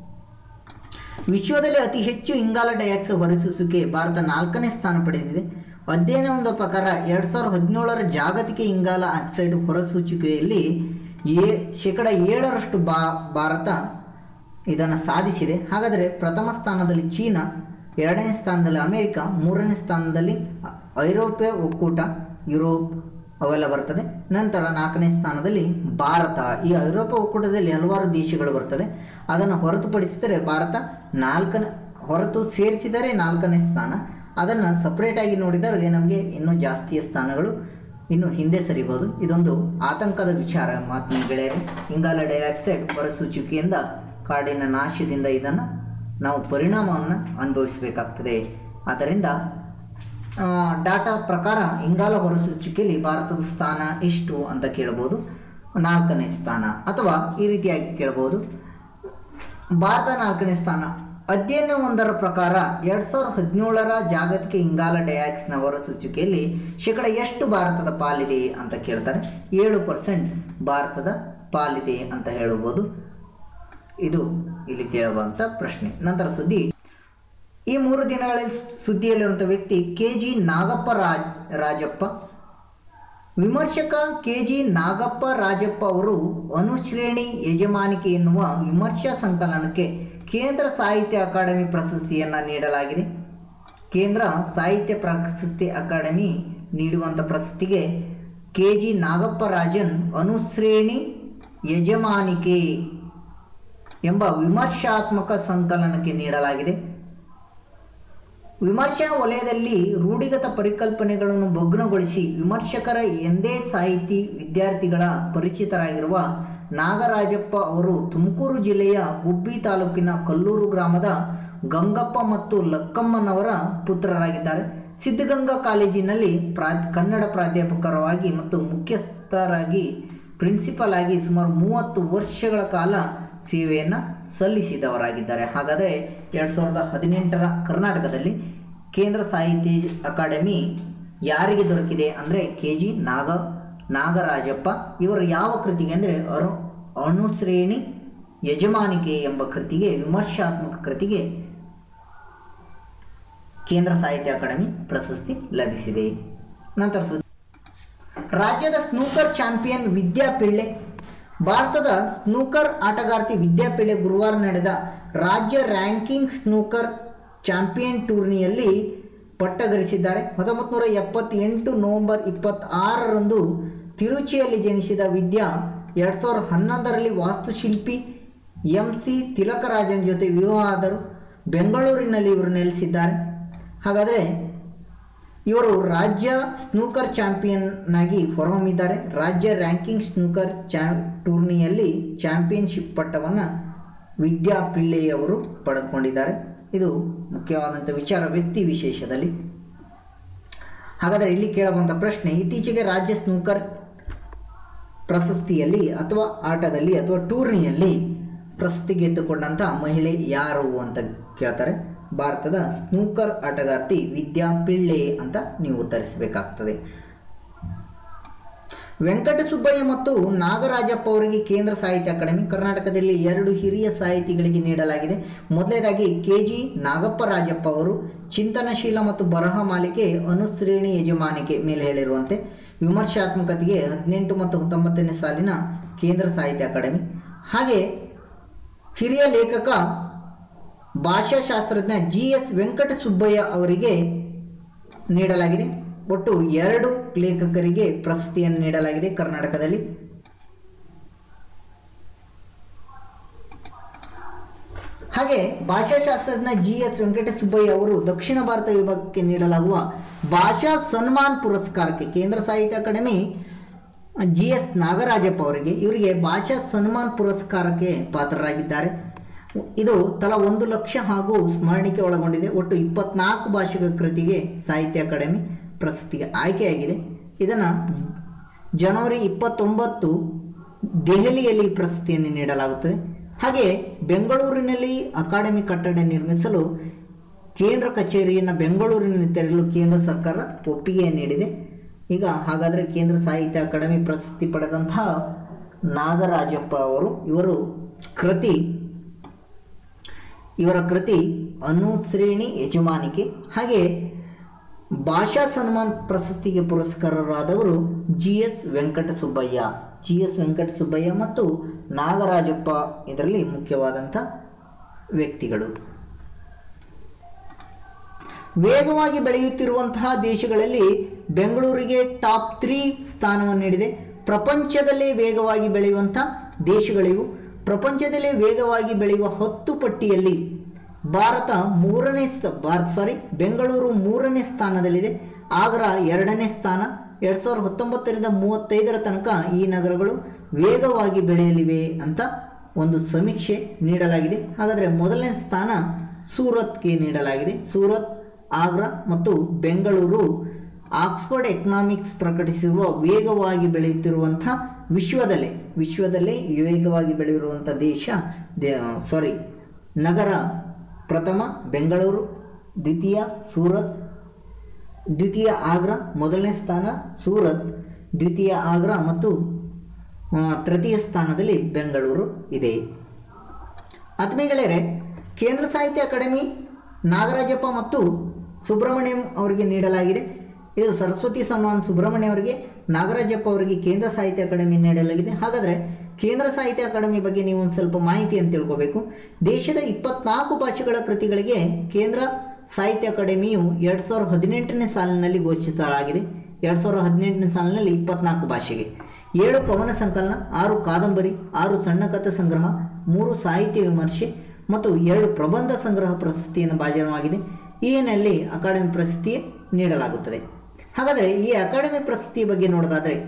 ವಿಶ್ವದಲ್ಲಿ ಅತಿ ಹೆಚ್ಚು ಇಂಗಾಲ ಡೈಆಕ್ಸೈಡ್ ಹೊರಸೂಸುವಿಕೆ ಭಾರತ ನಾಲ್ಕನೇ ಸ್ಥಾನ ಪಡೆದಿದೆ ಅಧ್ಯಯನವೊಂದ ಪ್ರಕಾರ ಎರಡು ಸಾವಿರದ ಹದಿನೇಳರ ಜಾಗತಿಕ ಇಂಗಾಲ ಆಕ್ಸೈಡ್ ಹೊರಸೂಸುವಿಕೆಯಲ್ಲಿ ಏ ಶೇಕಡ ಏಳರಷ್ಟು ಬಾ ಭಾರತ ಇದನ್ನು ಸಾಧಿಸಿದೆ ಹಾಗಾದರೆ ಪ್ರಥಮ ಸ್ಥಾನದಲ್ಲಿ ಚೀನಾ ಎರಡನೇ ಸ್ಥಾನದಲ್ಲಿ ಅಮೆರಿಕ ಮೂರನೇ ಸ್ಥಾನದಲ್ಲಿ ಐರೋಪ್ಯ ಒಕ್ಕೂಟ ಯುರೋಪ್ ಅವೆಲ್ಲ ಬರ್ತದೆ ನಂತರ ನಾಲ್ಕನೇ ಸ್ಥಾನದಲ್ಲಿ ಭಾರತ ಈ ಐರೋಪ್ಯ ಒಕ್ಕೂಟದಲ್ಲಿ ಹಲವಾರು ದೇಶಗಳು ಬರ್ತದೆ ಅದನ್ನು ಹೊರತುಪಡಿಸಿದರೆ ಭಾರತ ನಾಲ್ಕನೇ ಹೊರತು ಸೇರಿಸಿದರೆ ನಾಲ್ಕನೇ ಸ್ಥಾನ ಅದನ್ನು ಸಪ್ರೇಟಾಗಿ ನೋಡಿದರೆ ನಮಗೆ ಇನ್ನೂ ಜಾಸ್ತಿಯ ಸ್ಥಾನಗಳು ಇನ್ನು ಹಿಂದೆ ಸರಿಬೋದು ಇದೊಂದು ಆತಂಕದ ವಿಚಾರ ಮಾತಿನ ಗೆಳೆಯರು ಇಂಗಾಲ ಡೈಆಕ್ಸೈಡ್ ಹೊರಸೂಚುವಿಕೆಯಿಂದ ಕಾಡಿನ ನಾಶದಿಂದ ಇದನ್ನು ನಾವು ಪರಿಣಾಮವನ್ನು ಅನುಭವಿಸಬೇಕಾಗ್ತದೆ ಆದ್ದರಿಂದ ಆ, ಡಾಟಾ ಪ್ರಕಾರ ಇಂಗಾಲ ಹೊರಸೂಚುವಿಕೆಯಲ್ಲಿ ಭಾರತದ ಸ್ಥಾನ ಎಷ್ಟು ಅಂತ ಕೇಳ್ಬೋದು ನಾಲ್ಕನೇ ಸ್ಥಾನ ಅಥವಾ ಈ ರೀತಿಯಾಗಿ ಕೇಳ್ಬೋದು ಭಾರತ ನಾಲ್ಕನೇ ಸ್ಥಾನ ಅಧ್ಯಯನವೊಂದರ ಪ್ರಕಾರ ಎರಡು ಸಾವಿರದ ಹದಿನೇಳರ ಜಾಗತಿಕ ಇಂಗಾಲ ಡೈಆಕ್ಸ್ನ ಹೊರಸೂಚುವಿಕೆಯಲ್ಲಿ ಶೇಕಡ ಎಷ್ಟು ಭಾರತದ ಪಾಲಿದೆ ಅಂತ ಕೇಳ್ತಾರೆ ಏಳು ಪರ್ಸೆಂಟ್ ಭಾರತದ ಪಾಲಿದೆ ಅಂತ ಹೇಳ್ಬೋದು ಇದು ಇಲ್ಲಿ ಕೇಳುವಂಥ ಪ್ರಶ್ನೆ ನಂತರ ಸುದ್ದಿ ಈ ಮೂರು ದಿನಗಳಲ್ಲಿ ಸುದ್ದಿಯಲ್ಲಿರುವಂಥ ವ್ಯಕ್ತಿ ಕೆ ಜಿ ನಾಗಪ್ಪ ರಾಜ್ ರಾಜಪ್ಪ ವಿಮರ್ಶಕ ಕೆ ಜಿ ನಾಗಪ್ಪ ರಾಜಪ್ಪ ಅವರು ಅನುಶ್ರೇಣಿ ಯಜಮಾನಿಕೆ ಎನ್ನುವ ವಿಮರ್ಶಾ ಸಂಕಲನಕ್ಕೆ ಕೇಂದ್ರ ಸಾಹಿತ್ಯ ಅಕಾಡೆಮಿ ಪ್ರಶಸ್ತಿಯನ್ನು ನೀಡಲಾಗಿದೆ ಕೇಂದ್ರ ಸಾಹಿತ್ಯ ಪ್ರಶಸ್ತಿ ಅಕಾಡೆಮಿ ನೀಡುವಂಥ ಪ್ರಶಸ್ತಿಗೆ ಕೆ ಜಿ ನಾಗಪ್ಪ ರಾಜನ್ ಅನುಶ್ರೇಣಿ ಯಜಮಾನಿಕೆ ಎಂಬ ವಿಮರ್ಶಾತ್ಮಕ ಸಂಕಲನಕ್ಕೆ ನೀಡಲಾಗಿದೆ ವಿಮರ್ಶಾ ವಲಯದಲ್ಲಿ ರೂಢಿಗತ ಪರಿಕಲ್ಪನೆಗಳನ್ನು ಭಗ್ನಗೊಳಿಸಿ ವಿಮರ್ಶಕರ ಎಂದೇ ಸಾಹಿತಿ ವಿದ್ಯಾರ್ಥಿಗಳ ಪರಿಚಿತರಾಗಿರುವ ನಾಗರಾಜಪ್ಪ ಅವರು ತುಮಕೂರು ಜಿಲ್ಲೆಯ ಗುಬ್ಬಿ ತಾಲೂಕಿನ ಕಲ್ಲೂರು ಗ್ರಾಮದ ಗಂಗಪ್ಪ ಮತ್ತು ಲಕ್ಕಮ್ಮನವರ ಪುತ್ರರಾಗಿದ್ದಾರೆ ಸಿದ್ಧಗಂಗಾ ಕಾಲೇಜಿನಲ್ಲಿ ಪ್ರಾ ಕನ್ನಡ ಪ್ರಾಧ್ಯಾಪಕರಾಗಿ ಮತ್ತು ಮುಖ್ಯಸ್ಥರಾಗಿ ಪ್ರಿನ್ಸಿಪಲ್ ಆಗಿ ಸುಮಾರು ಮೂವತ್ತು ವರ್ಷಗಳ ಕಾಲ ಸೇವೆಯನ್ನು ಸಲ್ಲಿಸಿದವರಾಗಿದ್ದಾರೆ ಹಾಗಾದರೆ ಎರಡು ಸಾವಿರದ ಹದಿನೆಂಟರ ಕರ್ನಾಟಕದಲ್ಲಿ ಕೇಂದ್ರ ಸಾಹಿತ್ಯ ಅಕಾಡೆಮಿ ಯಾರಿಗೆ ದೊರಕಿದೆ ಅಂದರೆ ಕೆ ಜಿ ನಾಗ ನಾಗರಾಜಪ್ಪ ಇವರು ಯಾವ ಕೃತಿಗೆ ಅಂದರೆ ಅರು ಅಣುಶ್ರೇಣಿ ಯಜಮಾನಿಕೆ ಎಂಬ ಕೃತಿಗೆ ವಿಮರ್ಶಾತ್ಮಕ ಕೃತಿಗೆ ಕೇಂದ್ರ ಸಾಹಿತ್ಯ ಅಕಾಡೆಮಿ ಪ್ರಶಸ್ತಿ ಲಭಿಸಿದೆ ನಂತರ ಸುದ್ದಿ ರಾಜ್ಯದ ಸ್ನೂಕರ್ ಚಾಂಪಿಯನ್ ವಿದ್ಯಾ ಪಿಳ್ಳೆ ಭಾರತದ ಸ್ನೂಕರ್ ಆಟಗಾರ್ತಿ ವಿದ್ಯಾ ಪಿಳ್ಳೆ ಗುರುವಾರ ನಡೆದ ರಾಜ್ಯ ರ್ಯಾಂಕಿಂಗ್ ಸ್ನೂಕರ್ ಚಾಂಪಿಯನ್ ಟೂರ್ನಿಯಲ್ಲಿ ಪಟ್ಟಗರಿಸಿದ್ದಾರೆ ಹತ್ತೊಂಬತ್ತು ನೂರ ಎಪ್ಪತ್ತೆಂಟು ನವೆಂಬರ್ ಇಪ್ಪತ್ತಾರರಂದು ತಿರುಚಿಯಲ್ಲಿ ಜನಿಸಿದ ವಿದ್ಯಾ ಎರಡು ಸಾವಿರದ ಹನ್ನೊಂದರಲ್ಲಿ ವಾಸ್ತುಶಿಲ್ಪಿ ಎಂ ಸಿ ತಿಲಕರಾಜನ್ ಜೊತೆ ವಿವಾಹ ಆದರು ಬೆಂಗಳೂರಿನಲ್ಲಿ ಇವರು ನೆಲೆಸಿದ್ದಾರೆ ಹಾಗಾದರೆ ಇವರು ರಾಜ್ಯ ಸ್ನೂಕರ್ ಚಾಂಪಿಯನ್ ಆಗಿ ಹೊರಹೊಮ್ಮಿದ್ದಾರೆ ರಾಜ್ಯ ರ್ಯಾಂಕಿಂಗ್ ಸ್ನೂಕರ್ ಚಾ ಟೂರ್ನಿಯಲ್ಲಿ ಚಾಂಪಿಯನ್ಶಿಪ್ ಪಟ್ಟವನ್ನು ವಿದ್ಯಾ ಪಿಳ್ಳೆಯವರು ಪಡೆದುಕೊಂಡಿದ್ದಾರೆ ಇದು ಮುಖ್ಯವಾದಂಥ ವಿಚಾರ ವ್ಯಕ್ತಿ ವಿಶೇಷದಲ್ಲಿ ಹಾಗಾದರೆ ಇಲ್ಲಿ ಕೇಳಬಂದ ಪ್ರಶ್ನೆ ಇತ್ತೀಚೆಗೆ ರಾಜ್ಯ ಸ್ನೂಕರ್ ಪ್ರಶಸ್ತಿಯಲ್ಲಿ ಅಥವಾ ಆಟದಲ್ಲಿ ಅಥವಾ ಟೂರ್ನಿಯಲ್ಲಿ ಪ್ರಶಸ್ತಿ ಗೆದ್ದುಕೊಂಡಂಥ ಮಹಿಳೆ ಯಾರು ಅಂತ ಕೇಳ್ತಾರೆ ಭಾರತದ ಸ್ನೂಕರ್ ಆಟಗಾರ್ತಿ ವಿದ್ಯಾ ಪಿಳ್ಳೆ ಅಂತ ನೀವು ಉತ್ತರಿಸಬೇಕಾಗ್ತದೆ ವೆಂಕಟಸುಬ್ಬಯ್ಯ ಮತ್ತು ನಾಗರಾಜಪ್ಪ ಅವರಿಗೆ ಕೇಂದ್ರ ಸಾಹಿತ್ಯ ಅಕಾಡೆಮಿ ಕರ್ನಾಟಕದಲ್ಲಿ ಎರಡು ಹಿರಿಯ ಸಾಹಿತಿಗಳಿಗೆ ನೀಡಲಾಗಿದೆ ಮೊದಲನೇದಾಗಿ ಕೆ ಜಿ ನಾಗಪ್ಪ ರಾಜಪ್ಪ ಅವರು ಚಿಂತನಶೀಲ ಮತ್ತು ಬರಹ ಮಾಲಿಕೆ ಅನುಶ್ರೇಣಿ ಯಜಮಾನಿಕೆ ಮೇಲೆ ಹೇಳಿರುವಂತೆ ವಿಮರ್ಶಾತ್ಮಕತೆಗೆ ಹದಿನೆಂಟು ಮತ್ತು ಹತ್ತೊಂಬತ್ತನೇ ಸಾಲಿನ ಕೇಂದ್ರ ಸಾಹಿತ್ಯ ಅಕಾಡೆಮಿ ಹಾಗೆ ಹಿರಿಯ ಲೇಖಕ ಭಾಷಾಶಾಸ್ತ್ರಜ್ಞ ಜಿ ಎಸ್ ವೆಂಕಟಸುಬ್ಬಯ್ಯ ಅವರಿಗೆ ನೀಡಲಾಗಿದೆ ಒಟ್ಟು ಎರಡು ಲೇಖಕರಿಗೆ ಪ್ರಶಸ್ತಿಯನ್ನು ನೀಡಲಾಗಿದೆ ಕರ್ನಾಟಕದಲ್ಲಿ ಹಾಗೆ ಭಾಷಾಶಾಸ್ತ್ರಜ್ಞ ಜಿ ಎಸ್ ವೆಂಕಟಸುಬ್ಬಯ್ಯ ಅವರು ದಕ್ಷಿಣ ಭಾರತ ವಿಭಾಗಕ್ಕೆ ನೀಡಲಾಗುವ ಭಾಷಾ ಸನ್ಮಾನ್ ಪುರಸ್ಕಾರಕ್ಕೆ ಕೇಂದ್ರ ಸಾಹಿತ್ಯ ಅಕಾಡೆಮಿ ಜಿ ಎಸ್ ನಾಗರಾಜಪ್ಪ ಅವರಿಗೆ ಇವರಿಗೆ ಭಾಷಾ ಸನ್ಮಾನ್ ಪುರಸ್ಕಾರಕ್ಕೆ ಪಾತ್ರರಾಗಿದ್ದಾರೆ ಇದು ತಲಾ ಒಂದು ಲಕ್ಷ ಹಾಗೂ ಸ್ಮರಣಿಕೆ ಒಳಗೊಂಡಿದೆ ಒಟ್ಟು ಇಪ್ಪತ್ನಾಲ್ಕು ಭಾಷೆಗಳ ಕೃತಿಗೆ ಸಾಹಿತ್ಯ ಅಕಾಡೆಮಿ ಪ್ರಶಸ್ತಿಗೆ ಆಯ್ಕೆಯಾಗಿದೆ ಇದನ್ನು ಜನವರಿ ಇಪ್ಪತ್ತೊಂಬತ್ತು ದೆಹಲಿಯಲ್ಲಿ ಈ ಪ್ರಶಸ್ತಿಯನ್ನು ನೀಡಲಾಗುತ್ತದೆ ಹಾಗೆ ಬೆಂಗಳೂರಿನಲ್ಲಿ ಅಕಾಡೆಮಿ ಕಟ್ಟಡ ನಿರ್ಮಿಸಲು ಕೇಂದ್ರ ಕಚೇರಿಯನ್ನು ಬೆಂಗಳೂರಿನಲ್ಲಿ ತೆರಳಲು ಕೇಂದ್ರ ಸರ್ಕಾರ ಒಪ್ಪಿಗೆ ನೀಡಿದೆ ಈಗ ಹಾಗಾದರೆ ಕೇಂದ್ರ ಸಾಹಿತ್ಯ ಅಕಾಡೆಮಿ ಪ್ರಶಸ್ತಿ ಪಡೆದಂತಹ ನಾಗರಾಜಪ್ಪ ಅವರು ಇವರು ಕೃತಿ ಇವರ ಕೃತಿ ಅನುಶ್ರೇಣಿ ಯಜಮಾನಿಕೆ ಹಾಗೆ ಭಾಷಾ ಸನ್ಮಾನ್ ಪ್ರಶಸ್ತಿಗೆ ಪುರಸ್ಕಾರರಾದವರು G S Venkatasubbaiah G S Venkatasubbaiah ಮತ್ತು ನಾಗರಾಜಪ್ಪ ಇದರಲ್ಲಿ ಮುಖ್ಯವಾದಂಥ ವ್ಯಕ್ತಿಗಳು ವೇಗವಾಗಿ ಬೆಳೆಯುತ್ತಿರುವಂತಹ ದೇಶಗಳಲ್ಲಿ ಬೆಂಗಳೂರಿಗೆ ಟಾಪ್ ತ್ರೀ ಸ್ಥಾನವನ್ನು ನೀಡಿದೆ ಪ್ರಪಂಚದಲ್ಲೇ ವೇಗವಾಗಿ ಬೆಳೆಯುವಂಥ ದೇಶಗಳಿವು ಪ್ರಪಂಚದಲ್ಲೇ ವೇಗವಾಗಿ ಬೆಳೆಯುವ ಹತ್ತು ಪಟ್ಟಿಯಲ್ಲಿ ಭಾರತ ಮೂರನೇ ಸ ಭಾರತ ಸಾರಿ ಬೆಂಗಳೂರು ಮೂರನೇ ಸ್ಥಾನದಲ್ಲಿದೆ ಆಗ್ರಾ ಎರಡನೇ ಸ್ಥಾನ ಎರಡು ಸಾವಿರದ ಹತ್ತೊಂಬತ್ತರಿಂದ ಮೂವತ್ತೈದರ ತನಕ ಈ ನಗರಗಳು ವೇಗವಾಗಿ ಬೆಳೆಯಲಿವೆ ಅಂತ ಒಂದು ಸಮೀಕ್ಷೆ ನೀಡಲಾಗಿದೆ ಹಾಗಾದರೆ ಮೊದಲನೇ ಸ್ಥಾನ ಸೂರತ್ಗೆ ನೀಡಲಾಗಿದೆ ಸೂರತ್ ಆಗ್ರಾ ಮತ್ತು ಬೆಂಗಳೂರು ಆಕ್ಸ್ಫರ್ಡ್ ಎಕನಾಮಿಕ್ಸ್ ಪ್ರಕಟಿಸಿರುವ ವೇಗವಾಗಿ ಬೆಳೆಯುತ್ತಿರುವಂಥ ವಿಶ್ವದಲ್ಲೇ ವಿಶ್ವದಲ್ಲೇ ವೇಗವಾಗಿ ಬೆಳೆಯುವಂಥ ದೇಶ ಸಾರಿ ನಗರ ಪ್ರಥಮ ಬೆಂಗಳೂರು ದ್ವಿತೀಯ ಸೂರತ್ ದ್ವಿತೀಯ ಆಗ್ರಾ ಮೊದಲನೇ ಸ್ಥಾನ ಸೂರತ್ ದ್ವಿತೀಯ ಆಗ್ರಾ ಮತ್ತು ಆ, ತೃತೀಯ ಸ್ಥಾನದಲ್ಲಿ ಬೆಂಗಳೂರು ಇದೆ ಆತ್ಮೀಯಗಳೇ ಕೇಂದ್ರ ಸಾಹಿತ್ಯ ಅಕಾಡೆಮಿ ನಾಗರಾಜಪ್ಪ ಮತ್ತು ಸುಬ್ರಹ್ಮಣ್ಯಂ ಅವರಿಗೆ ನೀಡಲಾಗಿದೆ ಇದು ಸರಸ್ವತಿ ಸನ್ಮಾನ್ ಸುಬ್ರಹ್ಮಣ್ಯ ಅವರಿಗೆ ನಾಗರಾಜಪ್ಪ ಅವರಿಗೆ ಕೇಂದ್ರ ಸಾಹಿತ್ಯ ಅಕಾಡೆಮಿ ನೀಡಲಾಗಿದೆ ಹಾಗಾದರೆ ಕೇಂದ್ರ ಸಾಹಿತ್ಯ ಅಕಾಡೆಮಿ ಬಗ್ಗೆ ನೀವು ಒಂದು ಸ್ವಲ್ಪ ಮಾಹಿತಿಯನ್ನು ತಿಳ್ಕೋಬೇಕು ದೇಶದ ಇಪ್ಪತ್ನಾಲ್ಕು ಭಾಷೆಗಳ ಕೃತಿಗಳಿಗೆ ಕೇಂದ್ರ ಸಾಹಿತ್ಯ ಅಕಾಡೆಮಿಯು ಎರಡು ಸಾವಿರದ ಹದಿನೆಂಟನೇ ಸಾಲಿನಲ್ಲಿ ಘೋಷಿಸಲಾಗಿದೆ ಎರಡು ಸಾವಿರದ ಹದಿನೆಂಟನೇ ಸಾಲಿನಲ್ಲಿ ಇಪ್ಪತ್ನಾಲ್ಕು ಭಾಷೆಗೆ ಏಳು ಕವನ ಸಂಕಲನ ಆರು ಕಾದಂಬರಿ ಆರು ಸಣ್ಣ ಕಥೆ ಸಂಗ್ರಹ ಮೂರು ಸಾಹಿತ್ಯ ವಿಮರ್ಶೆ ಮತ್ತು ಎರಡು ಪ್ರಬಂಧ ಸಂಗ್ರಹ ಪ್ರಶಸ್ತಿಯನ್ನು ಭಾಜನವಾಗಿದೆ ಈ ಹಿನ್ನೆಲೆಯಲ್ಲಿ ಅಕಾಡೆಮಿ ಪ್ರಶಸ್ತಿ ನೀಡಲಾಗುತ್ತದೆ ಹಾಗಾದರೆ ಈ ಅಕಾಡೆಮಿ ಪ್ರಶಸ್ತಿಯ ಬಗ್ಗೆ ನೋಡೋದಾದರೆ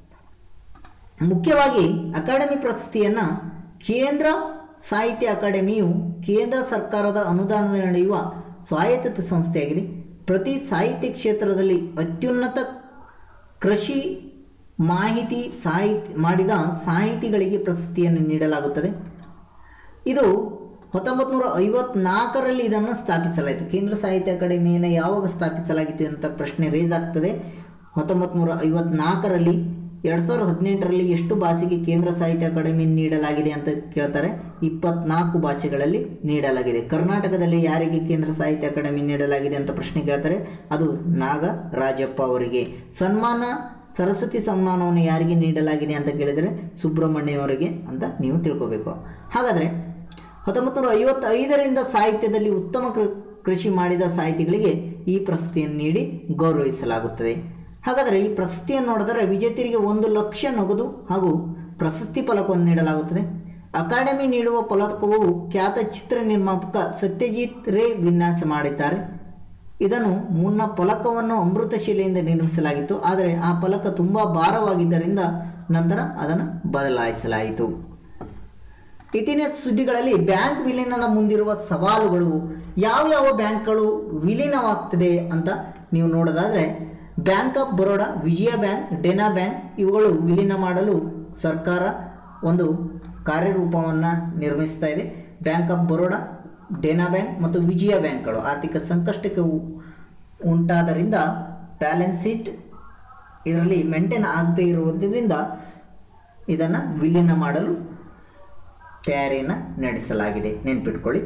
ಮುಖ್ಯವಾಗಿ ಅಕಾಡೆಮಿ ಪ್ರಶಸ್ತಿಯನ್ನು ಕೇಂದ್ರ ಸಾಹಿತ್ಯ ಅಕಾಡೆಮಿಯು ಕೇಂದ್ರ ಸರ್ಕಾರದ ಅನುದಾನದ ನಡೆಯುವ ಸ್ವಾಯತ್ತತೆ ಸಂಸ್ಥೆಯಾಗಿದೆ ಪ್ರತಿ ಸಾಹಿತ್ಯ ಕ್ಷೇತ್ರದಲ್ಲಿ ಅತ್ಯುನ್ನತ ಕೃಷಿ ಮಾಹಿತಿ ಸಾಹಿತ್ಯ ಮಾಡಿದ ಸಾಹಿತಿಗಳಿಗೆ ಪ್ರಶಸ್ತಿಯನ್ನು ನೀಡಲಾಗುತ್ತದೆ ಇದು ಹತ್ತೊಂಬತ್ತು ನೂರ ಐವತ್ನಾಲ್ಕರಲ್ಲಿ ಇದನ್ನು ಸ್ಥಾಪಿಸಲಾಯಿತು ಕೇಂದ್ರ ಸಾಹಿತ್ಯ ಅಕಾಡೆಮಿಯನ್ನು ಯಾವಾಗ ಸ್ಥಾಪಿಸಲಾಗಿತ್ತು ಅಂತ ಪ್ರಶ್ನೆ ರೇಸ್ ಆಗ್ತದೆ ಹತ್ತೊಂಬತ್ತು ನೂರ ಐವತ್ನಾಲ್ಕರಲ್ಲಿ ಎರಡು ಸಾವಿರದ ಹದಿನೆಂಟರಲ್ಲಿ ಎಷ್ಟು ಭಾಷೆಗೆ ಕೇಂದ್ರ ಸಾಹಿತ್ಯ ಅಕಾಡೆಮಿ ನೀಡಲಾಗಿದೆ ಅಂತ ಕೇಳ್ತಾರೆ ಇಪ್ಪತ್ನಾಲ್ಕು ಭಾಷೆಗಳಲ್ಲಿ ನೀಡಲಾಗಿದೆ ಕರ್ನಾಟಕದಲ್ಲಿ ಯಾರಿಗೆ ಕೇಂದ್ರ ಸಾಹಿತ್ಯ ಅಕಾಡೆಮಿ ನೀಡಲಾಗಿದೆ ಅಂತ ಪ್ರಶ್ನೆ ಕೇಳ್ತಾರೆ ಅದು ನಾಗರಾಜಪ್ಪ ಅವರಿಗೆ ಸನ್ಮಾನ ಸರಸ್ವತಿ ಸನ್ಮಾನವನ್ನು ಯಾರಿಗೆ ನೀಡಲಾಗಿದೆ ಅಂತ ಕೇಳಿದರೆ ಸುಬ್ರಹ್ಮಣ್ಯ ಅವರಿಗೆ ಅಂತ ನೀವು ತಿಳ್ಕೋಬೇಕು ಹಾಗಾದರೆ ಹತ್ತೊಂಬತ್ತು ನೂರ ಐವತ್ತೈದರಿಂದ ಸಾಹಿತ್ಯದಲ್ಲಿ ಉತ್ತಮ ಕೃ ಕೃಷಿ ಮಾಡಿದ ಸಾಹಿತಿಗಳಿಗೆ ಈ ಪ್ರಶಸ್ತಿಯನ್ನು ನೀಡಿ ಗೌರವಿಸಲಾಗುತ್ತದೆ ಹಾಗಾದರೆ ಈ ಪ್ರಶಸ್ತಿಯನ್ನು ನೋಡಿದರೆ ವಿಜೇತರಿಗೆ ಒಂದು ಲಕ್ಷ ನಗದು ಹಾಗೂ ಪ್ರಶಸ್ತಿ ಫಲಕವನ್ನು ನೀಡಲಾಗುತ್ತದೆ ಅಕಾಡೆಮಿ ನೀಡುವ ಫಲಕವು ಖ್ಯಾತ ಚಿತ್ರ ನಿರ್ಮಾಪಕ ಸತ್ಯಜಿತ್ ರೇ ವಿನ್ಯಾಸ ಮಾಡಿದ್ದಾರೆ ಇದನ್ನು ಮುನ್ನ ಫಲಕವನ್ನು ಅಮೃತಶಿಲೆಯಿಂದ ನಿರ್ಮಿಸಲಾಗಿತ್ತು ಆದರೆ ಆ ಫಲಕ ತುಂಬ ಭಾರವಾಗಿದ್ದರಿಂದ ನಂತರ ಅದನ್ನು ಬದಲಾಯಿಸಲಾಯಿತು ಇತ್ತೀಚಿನ ಸುದ್ದಿಗಳಲ್ಲಿ ಬ್ಯಾಂಕ್ ವಿಲೀನದ ಮುಂದಿರುವ ಸವಾಲುಗಳು ಯಾವ ಯಾವ ಬ್ಯಾಂಕ್ಗಳು ವಿಲೀನವಾಗ್ತದೆ ಅಂತ ನೀವು ನೋಡೋದಾದರೆ bank of Baroda Vijaya bank Dena bank ಇವುಗಳು ವಿಲೀನ ಮಾಡಲು ಸರ್ಕಾರ ಒಂದು ಕಾರ್ಯರೂಪವನ್ನು ನಿರ್ಮಿಸ್ತಾ ಇದೆ bank of Baroda Dena bank ಮತ್ತು ವಿಜಯ ಬ್ಯಾಂಕ್ಗಳು ಆರ್ಥಿಕ ಸಂಕಷ್ಟಕ್ಕೆ ಉ- ಉಂಟಾದರಿಂದ ಬ್ಯಾಲೆನ್ಸ್ ಶೀಟ್ ಇದರಲ್ಲಿ ಮೇಂಟೈನ್ ಆಗದೇ ಇರುವುದರಿಂದ ಇದನ್ನು ವಿಲೀನ ಮಾಡಲು ತಯಾರಿಯನ್ನು ನಡೆಸಲಾಗಿದೆ ನೆನ್ಪಿಟ್ಕೊಳ್ಳಿ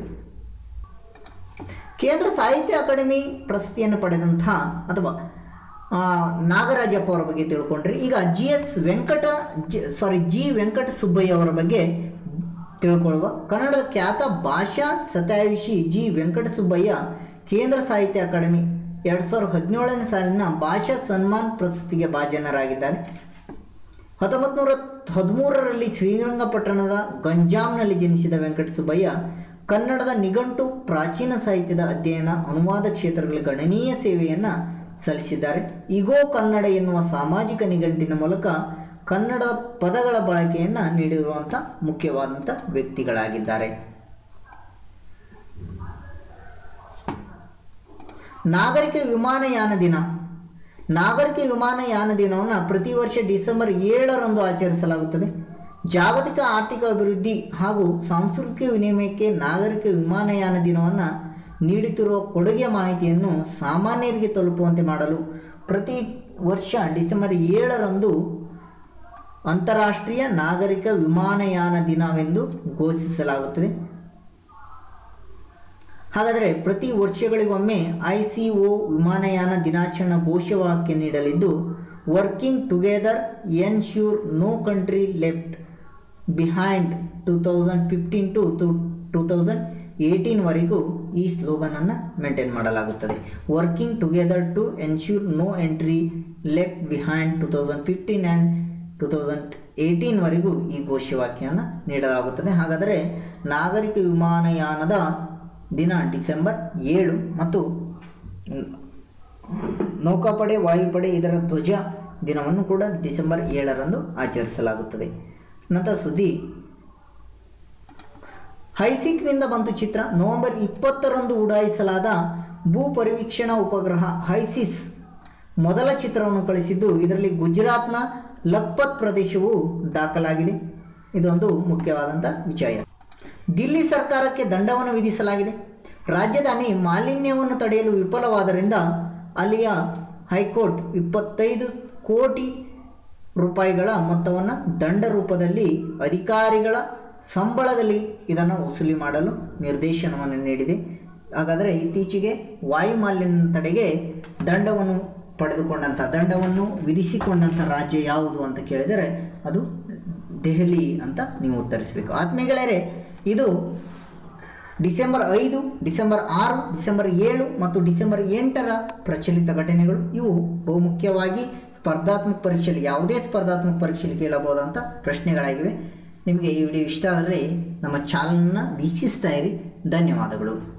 ಕೇಂದ್ರ ಸಾಹಿತ್ಯ ಅಕಾಡೆಮಿ ಪ್ರಶಸ್ತಿಯನ್ನು ಪಡೆದಂತಹ ಅಥವಾ ಆ, ನಾಗರಾಜಪ್ಪ ಅವರ ಬಗ್ಗೆ ತಿಳ್ಕೊಂಡ್ರಿ ಈಗ G S Venkata sorry G Venkata Subbaiah ಅವರ ಬಗ್ಗೆ ತಿಳ್ಕೊಳ್ಳುವ ಕನ್ನಡದ ಖ್ಯಾತ ಭಾಷಾ ಸತಾಯುಷಿ ಜಿ ವೆಂಕಟ ಸುಬ್ಬಯ್ಯ ಕೇಂದ್ರ ಸಾಹಿತ್ಯ ಅಕಾಡೆಮಿ ಎರಡು ಸಾವಿರದ ಹದಿನೇಳನೇ ಸಾಲಿನ ಭಾಷಾ ಸನ್ಮಾನ್ ಪ್ರಶಸ್ತಿಗೆ ಭಾಜನರಾಗಿದ್ದಾರೆ ಹತ್ತೊಂಬತ್ತು ನೂರ ಹದಿಮೂರರಲ್ಲಿ ಶ್ರೀರಂಗಪಟ್ಟಣದ ಗಂಜಾಂನಲ್ಲಿ ಜನಿಸಿದ ವೆಂಕಟಸುಬ್ಬಯ್ಯ ಕನ್ನಡದ ನಿಘಂಟು ಪ್ರಾಚೀನ ಸಾಹಿತ್ಯದ ಅಧ್ಯಯನ ಅನುವಾದ ಕ್ಷೇತ್ರಗಳಲ್ಲಿ ಗಣನೀಯ ಸೇವೆಯನ್ನು ಸಲ್ಲಿಸಿದ್ದಾರೆ ಇಗೋ ಕನ್ನಡ ಎನ್ನುವ ಸಾಮಾಜಿಕ ನಿಘಂಟಿನ ಮೂಲಕ ಕನ್ನಡ ಪದಗಳ ಬಳಕೆಯನ್ನು ನೀಡಿರುವಂಥ ಮುಖ್ಯವಾದಂಥ ವ್ಯಕ್ತಿಗಳಾಗಿದ್ದಾರೆ ನಾಗರಿಕ ವಿಮಾನಯಾನ ದಿನ ನಾಗರಿಕ ವಿಮಾನಯಾನ ದಿನವನ್ನು ಪ್ರತಿ ವರ್ಷ ಡಿಸೆಂಬರ್ ಏಳರಂದು ಆಚರಿಸಲಾಗುತ್ತದೆ ಜಾಗತಿಕ ಆರ್ಥಿಕ ಅಭಿವೃದ್ಧಿ ಹಾಗೂ ಸಾಂಸ್ಕೃತಿಕ ವಿನಿಮಯಕ್ಕೆ ನಾಗರಿಕ ವಿಮಾನಯಾನ ದಿನವನ್ನು ನೀಡುತ್ತಿರುವ ಕೊಡುಗೆ ಮಾಹಿತಿಯನ್ನು ಸಾಮಾನ್ಯರಿಗೆ ತಲುಪುವಂತೆ ಮಾಡಲು ಪ್ರತಿ ವರ್ಷ ಡಿಸೆಂಬರ್ ಏಳರಂದು ಅಂತಾರಾಷ್ಟ್ರೀಯ ನಾಗರಿಕ ವಿಮಾನಯಾನ ದಿನವೆಂದು ಘೋಷಿಸಲಾಗುತ್ತದೆ ಹಾಗಾದರೆ ಪ್ರತಿ ವರ್ಷಗಳಿಗೊಮ್ಮೆ ಐ ಸಿ ಒ ವಿಮಾನಯಾನ ದಿನಾಚರಣೆ ಘೋಷವಾಕ್ಯ ನೀಡಲಿದ್ದು working together ensure no country left behind two thousand fifteen to two thousand ಏಯ್ಟೀನ್ವರೆಗೂ ಈ ಸ್ಲೋಗನನ್ನು ಮೇಂಟೈನ್ ಮಾಡಲಾಗುತ್ತದೆ working together to ensure no entry left behind two thousand fifteen and two thousand ಏಯ್ಟೀನ್ವರೆಗೂ ಈ ಘೋಷವಾಕ್ಯವನ್ನು ನೀಡಲಾಗುತ್ತದೆ ಹಾಗಾದರೆ ನಾಗರಿಕ ವಿಮಾನಯಾನದ ದಿನ ಡಿಸೆಂಬರ್ ಏಳು ಮತ್ತು ನೌಕಾಪಡೆ ವಾಯುಪಡೆ ಇದರ ಧ್ವಜ ದಿನವನ್ನು ಕೂಡ ಡಿಸೆಂಬರ್ ಏಳರಂದು ಆಚರಿಸಲಾಗುತ್ತದೆ ನಂತರ ಸುದ್ದಿ ಹೈಸಿಕ್ನಿಂದ ಬಂತು ಚಿತ್ರ ನವೆಂಬರ್ ಇಪ್ಪತ್ತರಂದು ಉಡಾಯಿಸಲಾದ ಭೂ ಪರಿವೀಕ್ಷಣಾ ಉಪಗ್ರಹ ಹೈಸಿಸ್ ಮೊದಲ ಚಿತ್ರವನ್ನು ಕಳಿಸಿದ್ದು ಇದರಲ್ಲಿ ಗುಜರಾತ್ನ ಲಖ್ಪತ್ ಪ್ರದೇಶವು ದಾಖಲಾಗಿದೆ ಇದೊಂದು ಮುಖ್ಯವಾದಂಥ ವಿಷಯ ದಿಲ್ಲಿ ಸರ್ಕಾರಕ್ಕೆ ದಂಡವನ್ನು ವಿಧಿಸಲಾಗಿದೆ ರಾಜಧಾನಿ ಮಾಲಿನ್ಯವನ್ನು ತಡೆಯಲು ವಿಫಲವಾದ್ದರಿಂದ ಅಲ್ಲಿಯ ಹೈಕೋರ್ಟ್ ಇಪ್ಪತ್ತೈದು ಕೋಟಿ ರೂಪಾಯಿಗಳ ಮೊತ್ತವನ್ನು ದಂಡ ರೂಪದಲ್ಲಿ ಅಧಿಕಾರಿಗಳ ಸಂಬಳದಲ್ಲಿ ಇದನ್ನು ವಸೂಲಿ ಮಾಡಲು ನಿರ್ದೇಶನವನ್ನು ನೀಡಿದೆ ಹಾಗಾದರೆ ಇತ್ತೀಚೆಗೆ ವಾಯು ಮಾಲಿನ್ಯ ತಡೆಗೆ ದಂಡವನ್ನು ಪಡೆದುಕೊಂಡಂಥ ದಂಡವನ್ನು ವಿಧಿಸಿಕೊಂಡಂಥ ರಾಜ್ಯ ಯಾವುದು ಅಂತ ಕೇಳಿದರೆ ಅದು ದೆಹಲಿ ಅಂತ ನೀವು ಉತ್ತರಿಸಬೇಕು ಆತ್ಮೀಯಗಳೇ ಇದು ಡಿಸೆಂಬರ್ ಐದು ಡಿಸೆಂಬರ್ ಆರು ಡಿಸೆಂಬರ್ ಏಳು ಮತ್ತು ಡಿಸೆಂಬರ್ ಎಂಟರ ಪ್ರಚಲಿತ ಘಟನೆಗಳು ಇವು ಬಹುಮುಖ್ಯವಾಗಿ ಸ್ಪರ್ಧಾತ್ಮಕ ಪರೀಕ್ಷೆಯಲ್ಲಿ ಯಾವುದೇ ಸ್ಪರ್ಧಾತ್ಮಕ ಪರೀಕ್ಷೆಯಲ್ಲಿ ಕೇಳಬಹುದಂಥ ಪ್ರಶ್ನೆಗಳಾಗಿವೆ ನಿಮಗೆ ಈ ವಿಡಿಯೋ ಇಷ್ಟ ಆದರೆ ನಮ್ಮ ಚಾನಲ್ನ ವೀಕ್ಷಿಸ್ತಾ ಇರಿ ಧನ್ಯವಾದಗಳು